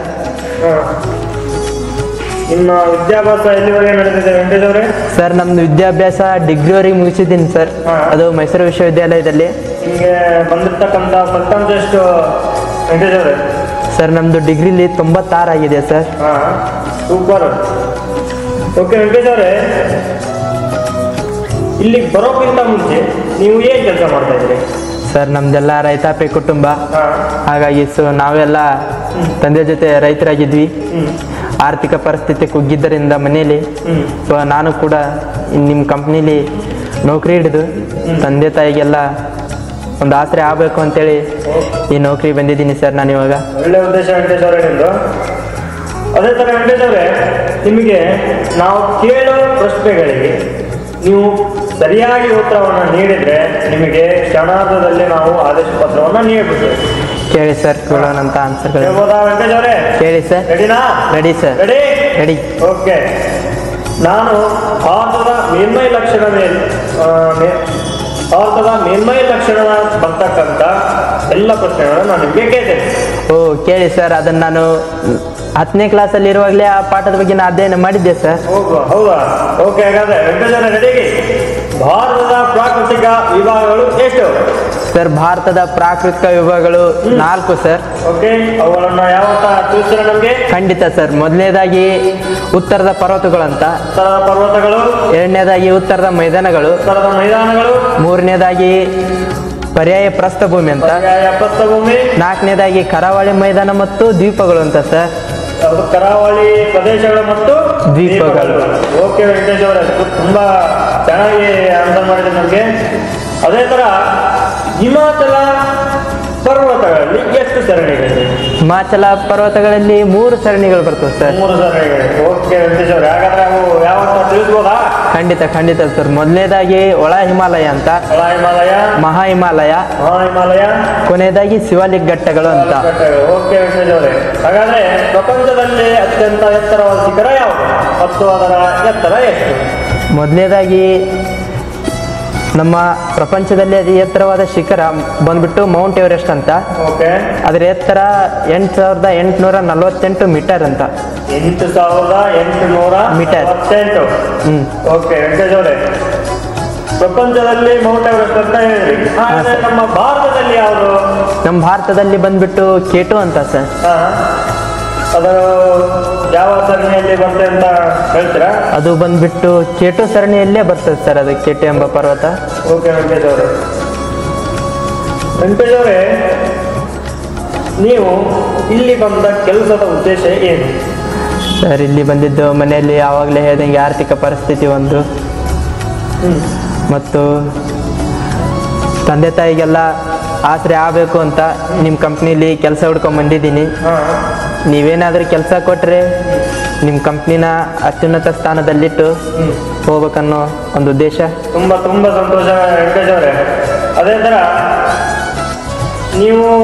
ನಿಮ್ಮ ವಿದ್ಯಾಭ್ಯಾಸ ಎಲ್ಲಿವರೆಗೆ ನಡೆದಿದೆ ವೆಂಕಟೇಶ್ ಅವರೇ ಸರ್ ನಮ್ಮದು ವಿದ್ಯಾಭ್ಯಾಸ ಡಿಗ್ರಿವರೆಗೆ ಮುಗಿಸಿದ್ದೀನಿ ಸರ್ ಅದು ಮೈಸೂರು ವಿಶ್ವವಿದ್ಯಾಲಯದಲ್ಲಿ ನಿಮಗೆ ಬಂದಿರ್ತಕ್ಕಂಥ ಫಲಿತಾಂಶ ಎಷ್ಟು ವೆಂಕಟೇಶ್ ಅವರೇ ಸರ್ ನಮ್ಮದು ಡಿಗ್ರಿಲಿ ತೊಂಬತ್ತಾರು ಆಗಿದೆ ಸರ್ ಹಾಂ ಸೂಪರ್ ಓಕೆ ವೆಂಕಟೇಶ್ ಅವರೇ ಇಲ್ಲಿಗೆ ಬರೋಕ್ಕಿಂತ ಮುಂಚೆ ನೀವು ಏನು ಕೆಲಸ ಮಾಡ್ತಾ ಇದ್ದೀರಿ ಸರ್ ನಮ್ದೆಲ್ಲ ರೈತಾಪಿ ಕುಟುಂಬ ಹಾಂ ಹಾಗಾಗಿ ಸೊ ನಾವೆಲ್ಲ ತಂದೆ ಜೊತೆ ರೈತರಾಗಿದ್ವಿ ಹ್ಞೂ ಆರ್ಥಿಕ ಪರಿಸ್ಥಿತಿ ಕುಗ್ಗಿದ್ದರಿಂದ ಮನೆಯಲ್ಲಿ ಹ್ಞೂ ಸೊ ನಾನು ಕೂಡ ನಿಮ್ಮ ಕಂಪ್ನಿಲಿ ನೌಕರಿ ಹಿಡಿದು ತಂದೆ ತಾಯಿಗೆಲ್ಲ ಒಂದು ಆಸರೆ ಆಗಬೇಕು ಅಂತೇಳಿ ಈ ನೌಕರಿ ಬಂದಿದ್ದೀನಿ ಸರ್ ನಾನು ಇವಾಗ ಒಳ್ಳೆ ಉದ್ದೇಶ ವೆಂಕಟೇಶ್ ಅವರೇ ನಿಮ್ಮದು ಅದೇ ಥರ ವೆಂಕಟೇಶ್ ಅವರೇ ನಿಮಗೆ ನಾವು ಕೇಳೋ ಪ್ರಶ್ನೆಗಳಿಗೆ ನೀವು ಸರಿಯಾಗಿ ಉತ್ತರವನ್ನು ನೀಡಿದರೆ ನಿಮಗೆ ಕ್ಷಣಾರ್ಧದಲ್ಲಿ ನಾವು ಆದೇಶ ಪತ್ರವನ್ನು ನೀಡಬಿಡ್ತೇವೆ ಕೇಳಿ ಸರ್ ಕೇಳೋಣಂತ ಆನ್ಸರ್ಗಳು ಹೇಳ್ಬೋದಾ ವೆಂಕಟೇಶ್ ಅವರೇ ಕೇಳಿ ಸರ್ ರೆಡಿನಾ ready sir ready ready okay ನಾನು ಭಾರತದ ಮೇಲ್ಮೈ ಲಕ್ಷಣ ಮೇಲ್ ಆ, ಮೇ- ಭಾರತದ ಮೇಲ್ಮೈ ಲಕ್ಷಣ ಬರ್ತಕ್ಕಂಥ ಎಲ್ಲ ಪ್ರಶ್ನೆಗಳನ್ನು ನಾನು ನಿಮಗೆ ಕೇಳ್ತೇನೆ ಓ ಕೇಳಿ ಸರ್ ಅದನ್ನು ನಾನು ಹತ್ತನೇ ಕ್ಲಾಸಲ್ಲಿ ಇರುವಾಗಲೇ ಆ ಪಾಠದ ಬಗ್ಗೆ ನಾನು ಅಧ್ಯಯನ ಮಾಡಿದ್ದೆ ಸರ್ ಹೋಗುವ ಹೌದಾ ಓಕೆ ಹಾಗಾದ್ರೆ ವೆಂಕಟೇಶ್ವರ ರೆಡಿಗೆ ಭಾರತದ ಪ್ರಾಕೃತಿಕ ವಿಭಾಗಗಳು ಎಷ್ಟು ಸರ್ ಭಾರತದ ಪ್ರಾಕೃತಿಕ ವಿಭಾಗಗಳು ನಾಲ್ಕು ಸರ್ ಓಕೆ ಅವುಗಳನ್ನ ಯಾವತ್ತ ತಿಳಿಸ್ತೀರ ನಮಗೆ ಖಂಡಿತ ಸರ್ ಮೊದಲನೇದಾಗಿ ಉತ್ತರದ ಪರ್ವತಗಳು ಅಂತ ಉತ್ತರದ ಪರ್ವತಗಳು ಎರಡನೇದಾಗಿ ಉತ್ತರದ ಮೈದಾನಗಳು ಉತ್ತರದ ಮೈದಾನಗಳು ಮೂರನೇದಾಗಿ ಪರ್ಯಾಯ ಪ್ರಸ್ಥಭೂಮಿ ಅಂತ ಪರ್ಯಾಯ ಪ್ರಸ್ಥಭೂಮಿ ನಾಲ್ಕನೇದಾಗಿ ಕರಾವಳಿ ಮೈದಾನ ಮತ್ತು ದ್ವೀಪಗಳು ಅಂತ ಸರ್ ಅದು ಕರಾವಳಿ ಪ್ರದೇಶಗಳು ಮತ್ತು ದ್ವೀಪಗಳು. ಓಕೆ ವೆಂಕಟೇಶ್ ಅವರೇ ತುಂಬಾ ಚೆನ್ನಾಗಿ ಆನ್ಸರ್ ಮಾಡಿದೆ ನಮಗೆ ಅದೇ ತರ ಹಿಮಾಚಲ ಪರ್ವತಗಳಲ್ಲಿ ಎಷ್ಟು ಸರಣಿಗಳಿವೆ ಹಿಮಾಚಲ ಪರ್ವತಗಳಲ್ಲಿ ಮೂರು ಸರಣಿಗಳು ಬರ್ತವೆ ಸರ್ ಮೂರು ಸರಣಿಗಳಿವೆ ಓಕೆ ವೆಂಕಟೇಶ್ ಅವರೇ ಹಾಗಾದ್ರೆ ಅವು ಯಾವತ್ತ ತಿಳಿಸ್ಬೋದಾ ಖಂಡಿತ ಖಂಡಿತ ಸರ್ ಮೊದಲನೇದಾಗಿ ಒಳ ಹಿಮಾಲಯ ಅಂತ ಒಳ ಹಿಮಾಲಯ ಮಹಾ ಹಿಮಾಲಯ ಮಹಾ ಹಿಮಾಲಯ ಕೊನೆಯದಾಗಿ ಶಿವಾಲಿಕ್ ಘಟ್ಟಗಳು ಅಂತ ಓಕೆ ವೆಂಕಟೇಶ್ ಅವರೇ ಹಾಗಾದ್ರೆ ಪ್ರಪಂಚದಲ್ಲಿ ಅತ್ಯಂತ ಎತ್ತರವಾದ ಶಿಖರ ಯಾವುದು ಮತ್ತು ಅದರ ಎತ್ತರ ಎಷ್ಟು ಮೊದಲನೇದಾಗಿ ನಮ್ಮ ಪ್ರಪಂಚದಲ್ಲಿ ಅತಿ ಎತ್ತರವಾದ ಶಿಖರ ಬಂದ್ಬಿಟ್ಟು ಮೌಂಟ್ ಎವರೆಸ್ಟ್ ಅಂತ ಓಕೆ ಅದರ ಎತ್ತರ ಎಂಟು ಸಾವಿರದ ಎಂಟುನೂರ ನಲವತ್ತೆಂಟು ಮೀಟರ್ ಅಂತ ಎಂಟು ಸಾವಿರದ ಎಂಟುನೂರ ಮೀಟರ್. ನಲವತ್ತೆಂಟು ಹ್ಮ್ ಓಕೆ ವೆಂಕಟೇಶ್ ಅವರೇ ಪ್ರಪಂಚದಲ್ಲಿ ಮೌಂಟ್ ಎವರೆಸ್ಟ್ ಅಂತ ಹೇಳಿದ್ರಿ ಹಾಗಾದ್ರೆ ನಮ್ಮ ಭಾರತದಲ್ಲಿ ಯಾವುದು ನಮ್ಮ ಭಾರತದಲ್ಲಿ ಬಂದ್ಬಿಟ್ಟು ಕೇಟು ಅಂತ ಸರ್ ಹಾ ಅದು ಯಾವ ಸರಣಿಯಲ್ಲಿ ಬರ್ತದೆ ಅಂತ ಹೇಳ್ತೀರಾ ಅದು ಬಂದ್ಬಿಟ್ಟು ಕೇಟು ಸರಣಿಯಲ್ಲೇ ಬರ್ತದೆ ಸರ್ ಅದು ಕೇಟು ಎಂಬ ಪರ್ವತ ಓಕೆ ವೆಂಕಟೇಶ್ ಅವರೇ ವೆಂಕಟೇಶ್ ಅವರೇ ನೀವು ಇಲ್ಲಿ ಬಂದ ಕೆಲಸದ ಉದ್ದೇಶ ಏನು ಸರ್ ಇಲ್ಲಿ ಬಂದಿದ್ದು ಮನೆಯಲ್ಲಿ ಆವಾಗಲೇ ಹೇಳ್ದಂಗೆ ಆರ್ಥಿಕ ಪರಿಸ್ಥಿತಿ ಒಂದು ಮತ್ತು ತಂದೆ ತಾಯಿಗೆಲ್ಲ ಆಸರೆ ಆಗಬೇಕು ಅಂತ ನಿಮ್ಮ ಕಂಪ್ನೀಲಿ ಕೆಲಸ ಹುಡ್ಕೊಂಡ್ ಬಂದಿದ್ದೀನಿ ಹಾಂ ನೀವೇನಾದರೂ ಕೆಲಸ ಕೊಟ್ಟರೆ ನಿಮ್ಮ ಕಂಪ್ನಿನ ಅತ್ಯುನ್ನತ ಸ್ಥಾನದಲ್ಲಿಟ್ಟು ಹೋಗ್ಬೇಕನ್ನೋ ಒಂದು ಉದ್ದೇಶ ತುಂಬ ತುಂಬ ಸಂತೋಷ ವೆಂಕಟೇಶ್ ಅವರೇ ಅದೇ ಥರ ನೀವು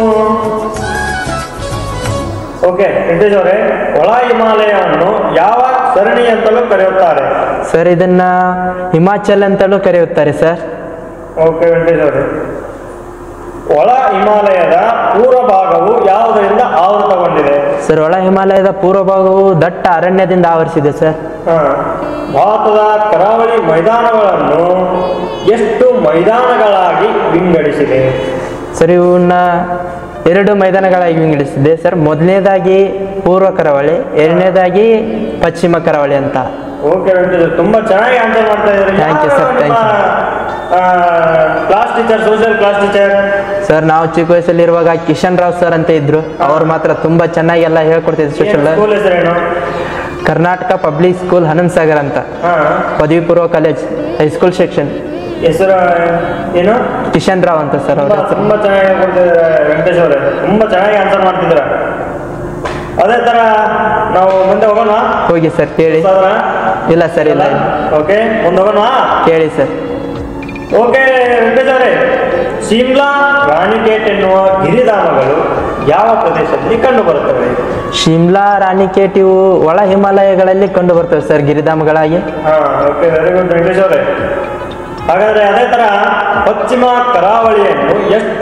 ಓಕೆ ವೆಂಕಟೇಶ್ ಅವರೇ ಒಳ ಹಿಮಾಲಯವನ್ನು ಯಾವ ಸರಣಿ ಅಂತಲೂ ಕರೆಯುತ್ತಾರೆ ಸರ್ ಇದನ್ನ ಹಿಮಾಚಲ್ ಅಂತಲೂ ಕರೆಯುತ್ತಾರೆ ಸರ್ ಓಕೆ ವೆಂಕಟೇಶ್ ಅವರೇ ಒಳ ಹಿಮಾಲಯದ ಪೂರ್ವ ಭಾಗವು ಯಾವುದರಿಂದ ಆವೃತಗೊಂಡಿದೆ ಸರ್ ಒಳ ಹಿಮಾಲಯದ ಪೂರ್ವ ಭಾಗವು ದಟ್ಟ ಅರಣ್ಯದಿಂದ ಆವರಿಸಿದೆ ಸರ್ ಹಾ. ಭಾರತದ ಕರಾವಳಿ ಮೈದಾನಗಳನ್ನು ಎಷ್ಟು ಮೈದಾನಗಳಾಗಿ ವಿಂಗಡಿಸಿದೆ ಸರ್ ಇವನ್ನ ಎರಡು ಮೈದಾನಗಳಾಗಿ ವಿಂಗಡಿಸಿದೆ ಸರ್ ಮೊದಲನೇದಾಗಿ ಪೂರ್ವ ಕರಾವಳಿ ಎರಡನೇದಾಗಿ ಪಶ್ಚಿಮ ಕರಾವಳಿ ಅಂತ ಓಕೆ ವೆಂಕಟೇಶ್ ತುಂಬಾ ಚೆನ್ನಾಗಿ ಆನ್ಸರ್ ಮಾಡ್ತಾ ಇದ್ದಾರೆ Thank you, sir. Thank class teacher social class teacher sir ನಾವು ಚಿಕ್ಕ ವಯಸ್ಸಲ್ಲಿರುವಾಗ ಕಿಶನ್ ರಾವ್ ಸರ್ ಅಂತ ಇದ್ರು ಅವ್ರು ಮಾತ್ರ ತುಂಬಾ ಚೆನ್ನಾಗಿ ಎಲ್ಲ ಹೇಳ್ಕೊಡ್ತಿದ್ರು ಸೋಷಲ್ ಸ್ಕೂಲ್ ಹೆಸರೇನು ಕರ್ನಾಟಕ ಪಬ್ಲಿಕ್ ಸ್ಕೂಲ್ ಹನಂತ್ ಸಾಗರ್ ಅಂತ ಹಾ ಪದವಿ ಪೂರ್ವ ಕಾಲೇಜ್ ಹೈಸ್ಕೂಲ್ ಸೆಕ್ಷನ್ ಹೆಸರು ಏನು ಕಿಶನ್ ರಾವ್ ಅಂತ ಸರ್ ಅವ್ರ ತುಂಬಾ ಹೆಸರು ತುಂಬಾ ಚೆನ್ನಾಗಿ ಹೇಳ್ಕೊಡ್ತಿದ್ದಾರೆ ವೆಂಕಟೇಶ್ ಅವರೇ ತುಂಬಾ ಚೆನ್ನಾಗಿ ಆನ್ಸರ್ ಮಾಡ್ತಿದ್ದೀರಾ ಅದೇ ತರ ನಾವು ಮುಂದೆ ಹೋಗೋಣ ಹೋಗಿ ಸರ್ ಕೇಳಿ ಇಲ್ಲ ಸರ್ ಇಲ್ಲ ಇಲ್ಲ. ಓಕೆ ಮುಂದೆ ಹೋಗೋಣ ಕೇಳಿ ಸರ್ ಓಕೆ ವೆಂಕಟೇಶ್ ಅವರೇ ಶಿಮ್ಲಾ ರಾಣಿಕೇಟ್ ಎನ್ನುವ ಗಿರಿಧಾಮಗಳು ಯಾವ ಪ್ರದೇಶದಲ್ಲಿ ಕಂಡು ಬರುತ್ತವೆ ಶಿಮ್ಲಾ ರಾಣಿಕೇಟ್ ಇವು ಒಳ ಹಿಮಾಲಯಗಳಲ್ಲಿ ಕಂಡು ಬರ್ತವೆ ಸರ್ ಗಿರಿಧಾಮಗಳಾಗಿ ಹಾ ಓಕೆ ವೆರಿ ಗುಡ್ ವೆಂಕಟೇಶ್ ಅವರೇ ಹಾಗಾದ್ರೆ ಅದೇ ತರ ಪಶ್ಚಿಮ ಕರಾವಳಿಯನ್ನು ಎಷ್ಟು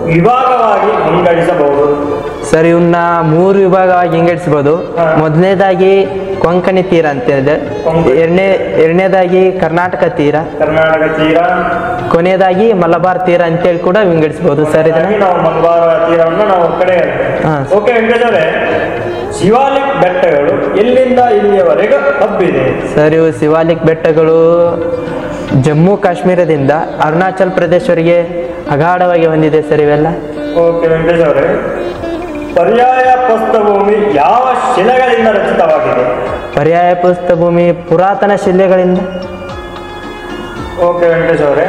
ವಿಭಾಗವಾಗಿ ವಿಂಗಡಿಸಬಹುದು ಸರ್ ಇವನ್ನ ಮೂರು ವಿಭಾಗವಾಗಿ ವಿಂಗಡಿಸ್ಬೋದು ಹಾ. ಮೊದಲನೇದಾಗಿ ಕೊಂಕಣಿ ತೀರ ಅಂತ ಇದೆ ಕೊಂಕಣಿ. ಎರಡನೇ ಎರಡನೇದಾಗಿ ಕರ್ನಾಟಕ ತೀರ ಕರ್ನಾಟಕ ತೀರ ಕೊನೆಯದಾಗಿ ಮಲಬಾರ್ ತೀರ ಅಂತೇಳಿ ಕೂಡ ವಿಂಗಡಿಸ್ಬೋದು ಸರ್ ಇದನ್ನ ಹಾಗಾಗಿ ನಾವು ಮಲಬಾರ್ ತೀರವನ್ನು ನಾವು ಕಡೆ ಹಾ. ಓಕೆ ವೆಂಕಟೇಶ್ ಅವರೇ ಶಿವಾಲಿಕ್ ಬೆಟ್ಟಗಳು ಎಲ್ಲಿಂದ ಇಲ್ಲಿಯವರೆಗೆ ಹಬ್ಬಿದೆ ಸರ್ ಇವು ಶಿವಾಲಿಕ್ ಬೆಟ್ಟಗಳು ಜಮ್ಮು ಕಾಶ್ಮೀರದಿಂದ ಅರುಣಾಚಲ್ ಪ್ರದೇಶವರೆಗೆ ಅಗಾಢವಾಗಿ ಹೊಂದಿದೆ ಸರ್ ಇವೆಲ್ಲ ಓಕೆ ವೆಂಕಟೇಶ್ ಅವರೇ ಪರ್ಯಾಯ ಪ್ರಸ್ಥಭೂಮಿ ಯಾವ ಶಿಲೆಗಳಿಂದ ರಚಿತವಾಗಿದೆ ಪರ್ಯಾಯ ಭೂಮಿ ಪುರಾತನ ಶಿಲೆಗಳಿಂದ ಓಕೆ ವೆಂಕಟೇಶ್ ಅವರೇ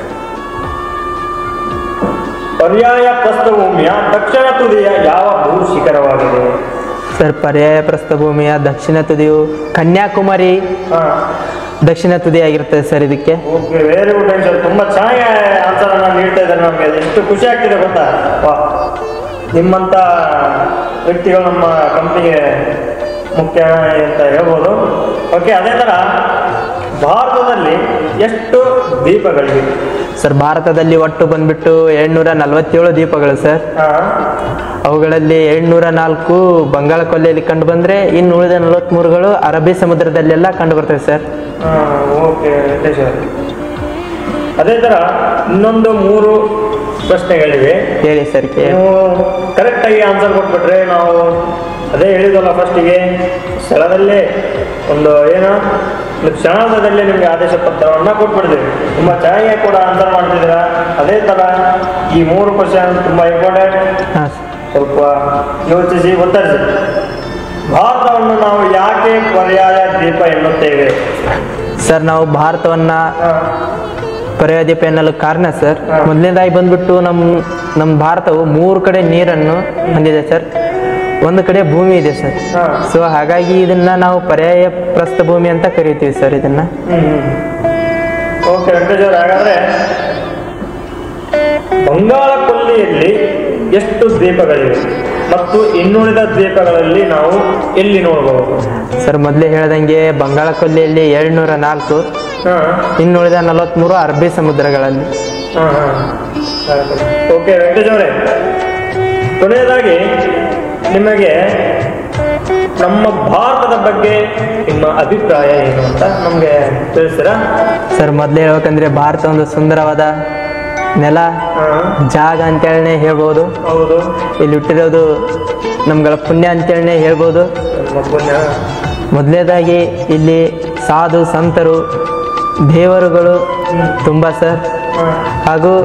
ಪರ್ಯಾಯ ಪ್ರಸ್ಥಭೂಮಿಯ ದಕ್ಷಿಣ ತುದಿಯ ಯಾವ ಭೂ ಶಿಖರವಾಗಿದೆ ಸರ್ ಪರ್ಯಾಯ ಪ್ರಸ್ಥಭೂಮಿಯ ದಕ್ಷಿಣ ತುದಿಯು ಕನ್ಯಾಕುಮಾರಿ ಹಾ ದಕ್ಷಿಣ ತುದಿಯಾಗಿರ್ತದೆ ಸರ್ ಇದಕ್ಕೆ ಓಕೆ ವೆರಿ ಗುಡ್ ಸರ್ ತುಂಬಾ ಚೆನ್ನಾಗಿ ಆನ್ಸರ್ ಅನ್ನ ನೀಡ್ತಾ ಇದ್ದಾರೆ ನಮಗೆ ಎಷ್ಟು ಖುಷಿ ಆಗ್ತಿದೆ ಗೊತ್ತಾ ವಾ ನಿಮ್ಮಂತ ವ್ಯಕ್ತಿಗಳು ನಮ್ಮ ಕಂಪ್ನಿಗೆ ಮುಖ್ಯ ಅಂತ ಹೇಳ್ಬೋದು ಓಕೆ ಅದೇ ತರ ಭಾರತದಲ್ಲಿ ಎಷ್ಟು ದೀಪಗಳಿವೆ ಸರ್ ಭಾರತದಲ್ಲಿ ಒಟ್ಟು ಬಂದ್ಬಿಟ್ಟು ಏಳ್ನೂರ ನಲವತ್ತೇಳು ದೀಪಗಳು ಸರ್ ಹಾ ಅವುಗಳಲ್ಲಿ ಏಳ್ನೂರ ನಾಲ್ಕು ಬಂಗಾಳ ಕೊಲ್ಲಿಯಲ್ಲಿ ಕಂಡು ಬಂದ್ರೆ ಇನ್ನು ಉಳಿದ ನಲವತ್ಮೂರುಗಳು ಅರಬ್ಬಿ ಸಮುದ್ರದಲ್ಲೆಲ್ಲ ಕಂಡು ಬರ್ತವೆ ಸರ್ ಓಕೆ ವೆಂಕಟೇಶ್ ಅವರೇ. ಅದೇ ತರ ಇನ್ನೊಂದು ಮೂರು ಪ್ರಶ್ನೆಗಳಿವೆ ಹೇಳಿ ಸರ್ ಕೇ ನೀವು ಕರೆಕ್ಟಾಗಿ ಆನ್ಸರ್ ಕೊಟ್ಬಿಟ್ರೆ ನಾವು ಅದೇ ಹೇಳಿದ್ವಲ್ಲ ಫಸ್ಟಿಗೆ ಸ್ಥಳದಲ್ಲೇ ಒಂದು ಏನು ಒಂದು ಕ್ಷಣದಲ್ಲೇ ನಿಮಗೆ ಆದೇಶ ಪತ್ರವನ್ನು ಕೊಟ್ಬಿಡ್ತೀವಿ ತುಂಬ ಚೆನ್ನಾಗಿ ಕೂಡ ಆನ್ಸರ್ ಮಾಡ್ತಿದ್ದೀರಾ ಅದೇ ಥರ ಈ ಮೂರು ಕ್ವಶನ್ ತುಂಬ ಇಂಪಾರ್ಟೆಂಟ್ ಹಾಂ ಸರ್ ಸ್ವಲ್ಪ ಯೋಚಿಸಿ ಉತ್ತರಿಸಿ ಭಾರತವನ್ನು ನಾವು ಯಾಕೆ ಪರ್ಯಾಯ ದ್ವೀಪ ಎನ್ನುತ್ತೇವೆ ಸರ್ ನಾವು ಭಾರತವನ್ನ ಹಾ, ಪರ್ಯಾಯ ದೀಪ ಎನ್ನಲು ಕಾರಣ ಸರ್ ಮೊದಲನೇದಾಗಿ ಬಂದ್ಬಿಟ್ಟು ನಮ್ಮ ನಮ್ಮ ಭಾರತವು ಮೂರು ಕಡೆ ನೀರನ್ನು ಹೊಂದಿದೆ ಸರ್ ಒಂದು ಕಡೆ ಭೂಮಿ ಇದೆ ಸರ್ ಹಾ. ಸೊ ಹಾಗಾಗಿ ಇದನ್ನ ನಾವು ಪರ್ಯಾಯ ಪ್ರಸ್ಥಭೂಮಿ ಅಂತ ಕರಿತೀವಿ ಸರ್ ಇದನ್ನ ಹ್ಮ್, ಹ್ಮ್. ಓಕೆ ವೆಂಕಟೇಶ್ ಅವ್ರೆ, ಹಾಗಾದ್ರೆ ಬಂಗಾಳ ಕೊಲ್ಲಿಯಲ್ಲಿ ಎಷ್ಟು ದ್ವೀಪಗಳಿವೆ ಮತ್ತು ಇನ್ನುಳಿದ ದ್ವೀಪಗಳಲ್ಲಿ ನಾವು ಎಲ್ಲಿ ನೋಡಬಹುದು ಸರ್ ಮೊದಲೇ ಹೇಳ್ದಂಗೆ ಬಂಗಾಳ ಕೊಲ್ಲಿಯಲ್ಲಿ ಏಳ್ನೂರ ನಾಲ್ಕು ಹಾ ಇನ್ನುಳಿದ ನಲವತ್ಮೂರು ಅರಬ್ಬಿ ಸಮುದ್ರಗಳಲ್ಲಿ ಹಾ ಹಾ ಓಕೆ ವೆಂಕಟೇಶ್ ಅವರೇ ಕೊನೆಯದಾಗಿ ನಿಮಗೆ ನಮ್ಮ ಭಾರತದ ಬಗ್ಗೆ ನಿಮ್ಮ ಅಭಿಪ್ರಾಯ ಏನು ಅಂತ ನಮಗೆ ತಿಳಿಸ್ತೀರಾ ಸರ್ ಮೊದಲೇ ಹೇಳ್ಬೇಕಂದ್ರೆ ಭಾರತ ಒಂದು ಸುಂದರವಾದ ನೆಲ ಹಾ ಜಾಗ ಅಂತೇಳಿ ಹೇಳ್ಬೋದು ಹೌದು ಇಲ್ಲಿ ಹುಟ್ಟಿರೋದು ನಮ್ಗಳ ಪುಣ್ಯ ಅಂತೇಳಿ ಹೇಳ್ಬೋದು ನಮ್ಮ ಪುಣ್ಯ ಮೊದಲನೇದಾಗಿ ಇಲ್ಲಿ ಸಾಧು ಸಂತರು ದೇವರುಗಳು ತುಂಬ ಸರ್ ಹಾ ಹಾಗೂ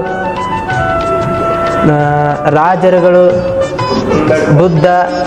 ಆ, ರಾಜರುಗಳು ಬುದ್ಧ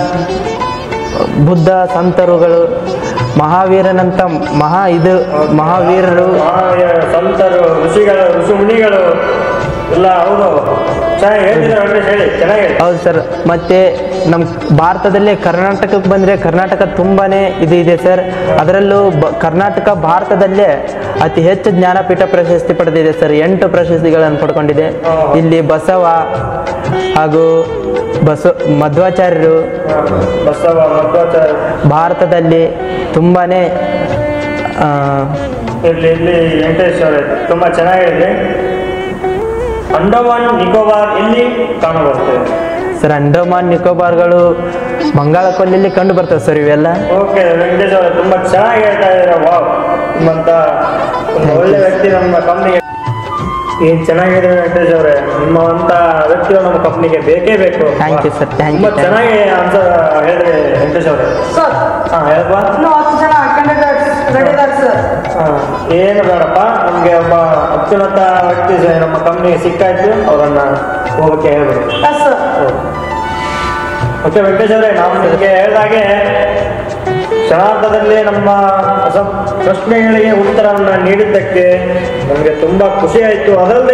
ಬುದ್ಧ ಸಂತರುಗಳು ಮಹಾವೀರನಂತ ಮಹಾ ಇದು ಮಹಾವೀರರು ಮಹಾವೀರ ಸಂತರು ಋಷಿಗಳು ಋಷಿ ಮುನಿಗಳು ಎಲ್ಲ ಹೌದು ಚೆನ್ನಾಗಿ ಹೇಳ್ತಿದ್ದಾರೆ ವೆಂಕಟೇಶ್ ಹೇಳಿ ಚೆನ್ನಾಗಿ ಹೇಳಿ ಹೌದು ಸರ್ ಮತ್ತೆ ನಮ್ಮ ಭಾರತದಲ್ಲೇ ಕರ್ನಾಟಕಕ್ಕೆ ಬಂದರೆ ಕರ್ನಾಟಕ ತುಂಬಾನೇ ಇದು ಇದೆ ಸರ್ ಅದರಲ್ಲೂ ಬ ಕರ್ನಾಟಕ ಭಾರತದಲ್ಲೇ ಅತಿ ಹೆಚ್ಚು ಜ್ಞಾನಪೀಠ ಪ್ರಶಸ್ತಿ ಪಡೆದಿದೆ ಸರ್ ಎಂಟು ಪ್ರಶಸ್ತಿಗಳನ್ನು ಪಡ್ಕೊಂಡಿದೆ ಇಲ್ಲಿ ಬಸವ ಹಾಗೂ ಬಸ ಮಧ್ವಾಚಾರ್ಯರು ಬಸವ ಮಧ್ವಾಚಾರ್ಯ ಭಾರತದಲ್ಲಿ ತುಂಬಾನೇ ಆ, ಇಲ್ಲಿ ಇಲ್ಲಿ ವೆಂಕಟೇಶ್ ಅವರೇ ತುಂಬಾ ಚೆನ್ನಾಗಿದೆ ಅಂಡಮಾನ್ ನಿಕೋಬಾರ್ ಎಲ್ಲಿ ಕಾಣಬರ್ತೇವೆ ಸರ್ ಅಂಡಮಾನ್ ನಿಕೋಬಾರ್ಗಳು ಬಂಗಾಳ ಕೊಲ್ಲಿಯಲ್ಲಿ ಕಂಡು ಬರ್ತವೆ ಸರ್ ಇವೆಲ್ಲ ಓಕೆ ವೆಂಕಟೇಶ್ ಅವರೇ ತುಂಬಾ ಚೆನ್ನಾಗಿ ಹೇಳ್ತಾ ಇದ್ದೀರಾ ವಾವ್ ನಿಮ್ಮಂತ ಒಂದು ಒಳ್ಳೆ ವ್ಯಕ್ತಿ ನಮ್ಮ ಕಂಪ್ನಿಗೆ ಏನ್ ಚೆನ್ನಾಗಿದೆ ವೆಂಕಟೇಶ್ ಅವರೇ ನಿಮ್ಮಂತ ವ್ಯಕ್ತಿಗಳು ನಮ್ಮ ಕಂಪ್ನಿಗೆ ಬೇಕೇ ಬೇಕು Thank you, sir. Thank you, ತುಂಬಾ thank you. ಚೆನ್ನಾಗಿ ಆನ್ಸರ್ ಹೇಳಿದ್ರಿ ವೆಂಕಟೇಶ್ ಅವರೇ ಸರ್ ಹಾ ಹೇಳಪ್ಪ ಇನ್ನೂ ಹತ್ತು ಜನ ಕ್ಯಾಂಡಿಡೇಟ್ಸ್ ರೆಡಿ ಇದ್ದಾರೆ ಸರ್ ಹಾ, ಏನು ಬೇಡಪ್ಪ ನಮಗೆ ಒಬ್ಬ ಅತ್ಯುನ್ನತ ವ್ಯಕ್ತಿ ಸ- ನಮ್ಮ ಕಂಪ್ನಿಗೆ ಸಿಕ್ಕಾಯ್ತು ಅವರನ್ನ ಹೋಗಕ್ಕೆ ಹೇಳ್ಬಿಡಿ ಎಸ್ ಸರ್ ಓಕೆ ವೆಂಕಟೇಶ್ ಅವರೇ ನಾವು ನಿಮಗೆ ಹೇಳಿದಾಗೆ ಕ್ಷಣಾರ್ಧದಲ್ಲಿ ನಮ್ಮ ಹೊಸ ಪ್ರಶ್ನೆಗಳಿಗೆ ಉತ್ತರವನ್ನು ನೀಡಿದ್ದಕ್ಕೆ ನಮಗೆ ತುಂಬ ಖುಷಿ ಆಯಿತು ಅದಲ್ಲದೆ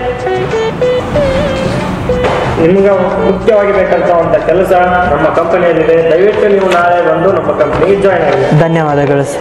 ನಿಮ್ಗೆ ಮುಖ್ಯವಾಗಿ ಬೇಕಾದಂಥ ಕೆಲಸ ನಮ್ಮ ಕಂಪನಿಯಲ್ಲಿದೆ ದಯವಿಟ್ಟು ನೀವು ನಾಳೆ ಬಂದು ನಮ್ಮ ಕಂಪನಿಗೆ ಜಾಯ್ನ್ ಆಗಿ ಧನ್ಯವಾದಗಳು ಸರ್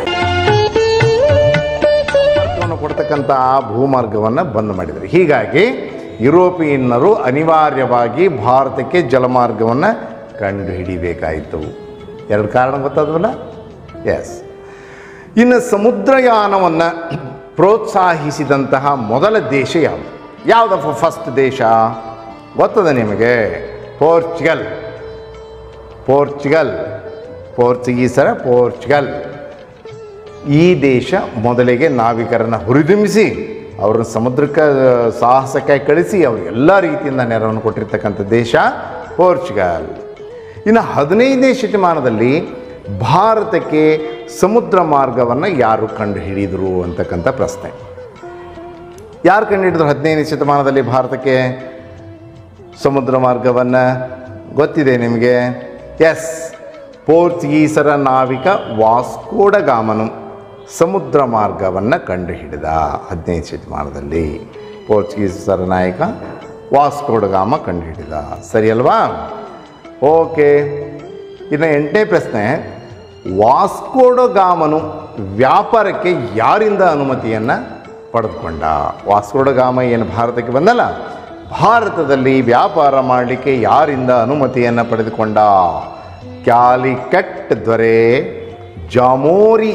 ಭಾರತವನ್ನು ಕೊಡ್ತಕ್ಕಂಥ ಆ ಭೂಮಾರ್ಗವನ್ನು ಬಂದ್ ಮಾಡಿದರು ಹೀಗಾಗಿ ಯುರೋಪಿಯನ್ನರು ಅನಿವಾರ್ಯವಾಗಿ ಭಾರತಕ್ಕೆ ಜಲಮಾರ್ಗವನ್ನು ಕಂಡುಹಿಡಿಬೇಕಾಯಿತು ಎರಡು ಕಾರಣ ಗೊತ್ತಾದ್ವಲ್ಲ ಎಸ್ ಇನ್ನು ಸಮುದ್ರಯಾನವನ್ನು ಪ್ರೋತ್ಸಾಹಿಸಿದಂತಹ ಮೊದಲ ದೇಶ ಯಾವುದು ಯಾವುದಪ್ಪ ಫಸ್ಟ್ ದೇಶ ಗೊತ್ತದ ನಿಮಗೆ ಪೋರ್ಚುಗಲ್ ಪೋರ್ಚುಗಲ್ ಪೋರ್ಚುಗೀಸರ ಪೋರ್ಚುಗಲ್ ಈ ದೇಶ ಮೊದಲಿಗೆ ನಾವಿಕರನ್ನು ಹುರಿದುಂಬಿಸಿ ಅವ್ರನ್ನ ಸಮುದ್ರಕ್ಕೆ ಸಾಹಸಕ್ಕೆ ಕಳಿಸಿ ಅವ್ರಿಗೆಲ್ಲ ರೀತಿಯಿಂದ ನೆರವನ್ನು ಕೊಟ್ಟಿರ್ತಕ್ಕಂಥ ದೇಶ ಪೋರ್ಚುಗಲ್ ಇನ್ನು ಹದಿನೈದನೇ ಶತಮಾನದಲ್ಲಿ ಭಾರತಕ್ಕೆ ಸಮುದ್ರ ಮಾರ್ಗವನ್ನು ಯಾರು ಕಂಡು ಹಿಡಿದರು ಅಂತಕ್ಕಂಥ ಪ್ರಶ್ನೆ ಯಾರು ಕಂಡು ಹಿಡಿದ್ರು ಹದಿನೈದನೇ ಶತಮಾನದಲ್ಲಿ ಭಾರತಕ್ಕೆ ಸಮುದ್ರ ಮಾರ್ಗವನ್ನು ಗೊತ್ತಿದೆ ನಿಮಗೆ ಎಸ್ ಪೋರ್ಚುಗೀಸರ ನಾವಿಕ ವಾಸ್ಕೋಡ ಗಾಮನು ಸಮುದ್ರ ಮಾರ್ಗವನ್ನು ಕಂಡುಹಿಡಿದ ಹದಿನೈದು ಶತಮಾನದಲ್ಲಿ ಪೋರ್ಚುಗೀಸರ ನಾಯಕ ವಾಸ್ಕೋಡ ಗಾಮ ಕಂಡುಹಿಡಿದ ಸರಿ ಅಲ್ವಾ ಓಕೆ ಇನ್ನು ಎಂಟನೇ ಪ್ರಶ್ನೆ ವಾಸ್ಕೋಡ ಗಾಮನು ವ್ಯಾಪಾರಕ್ಕೆ ಯಾರಿಂದ ಅನುಮತಿಯನ್ನು ಪಡೆದುಕೊಂಡ ವಾಸ್ಕೋಡ ಗಾಮ ಏನು ಭಾರತಕ್ಕೆ ಬಂದಲ್ಲ ಭಾರತದಲ್ಲಿ ವ್ಯಾಪಾರ ಮಾಡಲಿಕ್ಕೆ ಯಾರಿಂದ ಅನುಮತಿಯನ್ನು ಪಡೆದುಕೊಂಡ ಕ್ಯಾಲಿಕಟ್ ದೊರೆ ಜಾಮೋರಿ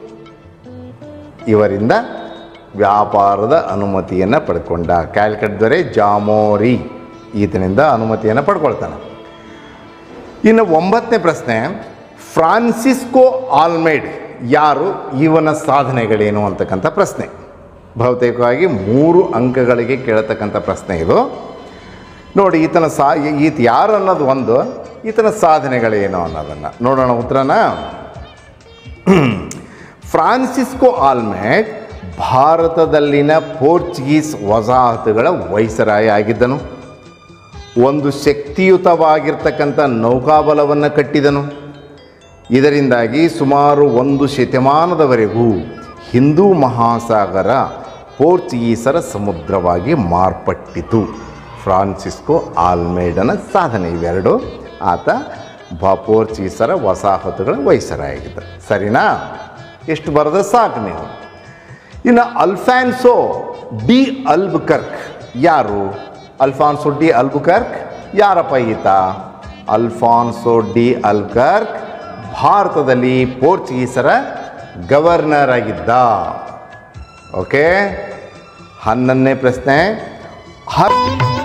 ಇವರಿಂದ ವ್ಯಾಪಾರದ ಅನುಮತಿಯನ್ನು ಪಡ್ಕೊಂಡ ಕ್ಯಾಲ್ಕಟ್ ದೊರೆ ಜಾಮೋರಿ ಈತನಿಂದ ಅನುಮತಿಯನ್ನು ಪಡ್ಕೊಳ್ತಾನೆ ಇನ್ನು ಒಂಬತ್ತನೇ ಪ್ರಶ್ನೆ ಫ್ರಾನ್ಸಿಸ್ಕೋ ಆಲ್ಮೇಡ್ ಯಾರು ಇವನ ಸಾಧನೆಗಳೇನು ಅಂತಕ್ಕಂಥ ಪ್ರಶ್ನೆ ಬಹುತೇಕವಾಗಿ ಮೂರು ಅಂಕಗಳಿಗೆ ಕೇಳತಕ್ಕಂಥ ಪ್ರಶ್ನೆ ಇದು ನೋಡಿ ಈತನ ಸಾ ಈತ ಯಾರು ಅನ್ನೋದು ಒಂದು ಈತನ ಸಾಧನೆಗಳೇನು ಅನ್ನೋದನ್ನು ನೋಡೋಣ ಉತ್ತರನ ಫ್ರಾನ್ಸಿಸ್ಕೋ ಆಲ್ಮೇಟ್ ಭಾರತದಲ್ಲಿನ ಪೋರ್ಚುಗೀಸ್ ವಸಾಹತುಗಳ ವೈಸರಾಯ ಆಗಿದ್ದನು ಒಂದು ಶಕ್ತಿಯುತವಾಗಿರ್ತಕ್ಕಂಥ ನೌಕಾಬಲವನ್ನು ಕಟ್ಟಿದನು ಇದರಿಂದಾಗಿ ಸುಮಾರು ಒಂದು ಶತಮಾನದವರೆಗೂ ಹಿಂದೂ ಮಹಾಸಾಗರ ಪೋರ್ಚುಗೀಸರ ಸಮುದ್ರವಾಗಿ ಮಾರ್ಪಟ್ಟಿತು ಫ್ರಾನ್ಸಿಸ್ಕೋ ಆಲ್ಮೇಡನ ಸಾಧನೆ ಇವೆರಡು ಆತ ಬ ಪೋರ್ಚುಗೀಸರ ವಸಾಹತುಗಳ ವೈಸರಾಗಿದ್ದ ಸರಿನಾ ಎಷ್ಟು ಬರೆದ್ರೆ ಸಾಕು ನೀವು ಇನ್ನು ಅಲ್ಫಾನ್ಸೋ ಡಿ ಅಲ್ಬುಕರ್ಕ್ ಯಾರು ಅಲ್ಫಾನ್ಸೋ ಡಿ ಅಲ್ಬುಕರ್ಕ್ ಯಾರಪ್ಪ ಈತ ಅಲ್ಫಾನ್ಸೋ ಡಿ ಅಲ್ಕರ್ಕ್ ಭಾರತದಲ್ಲಿ ಪೋರ್ಚುಗೀಸರ ಗವರ್ನರ್ ಆಗಿದ್ದ ಓಕೆ ಹನ್ನೊಂದನೇ ಪ್ರಶ್ನೆ ಹ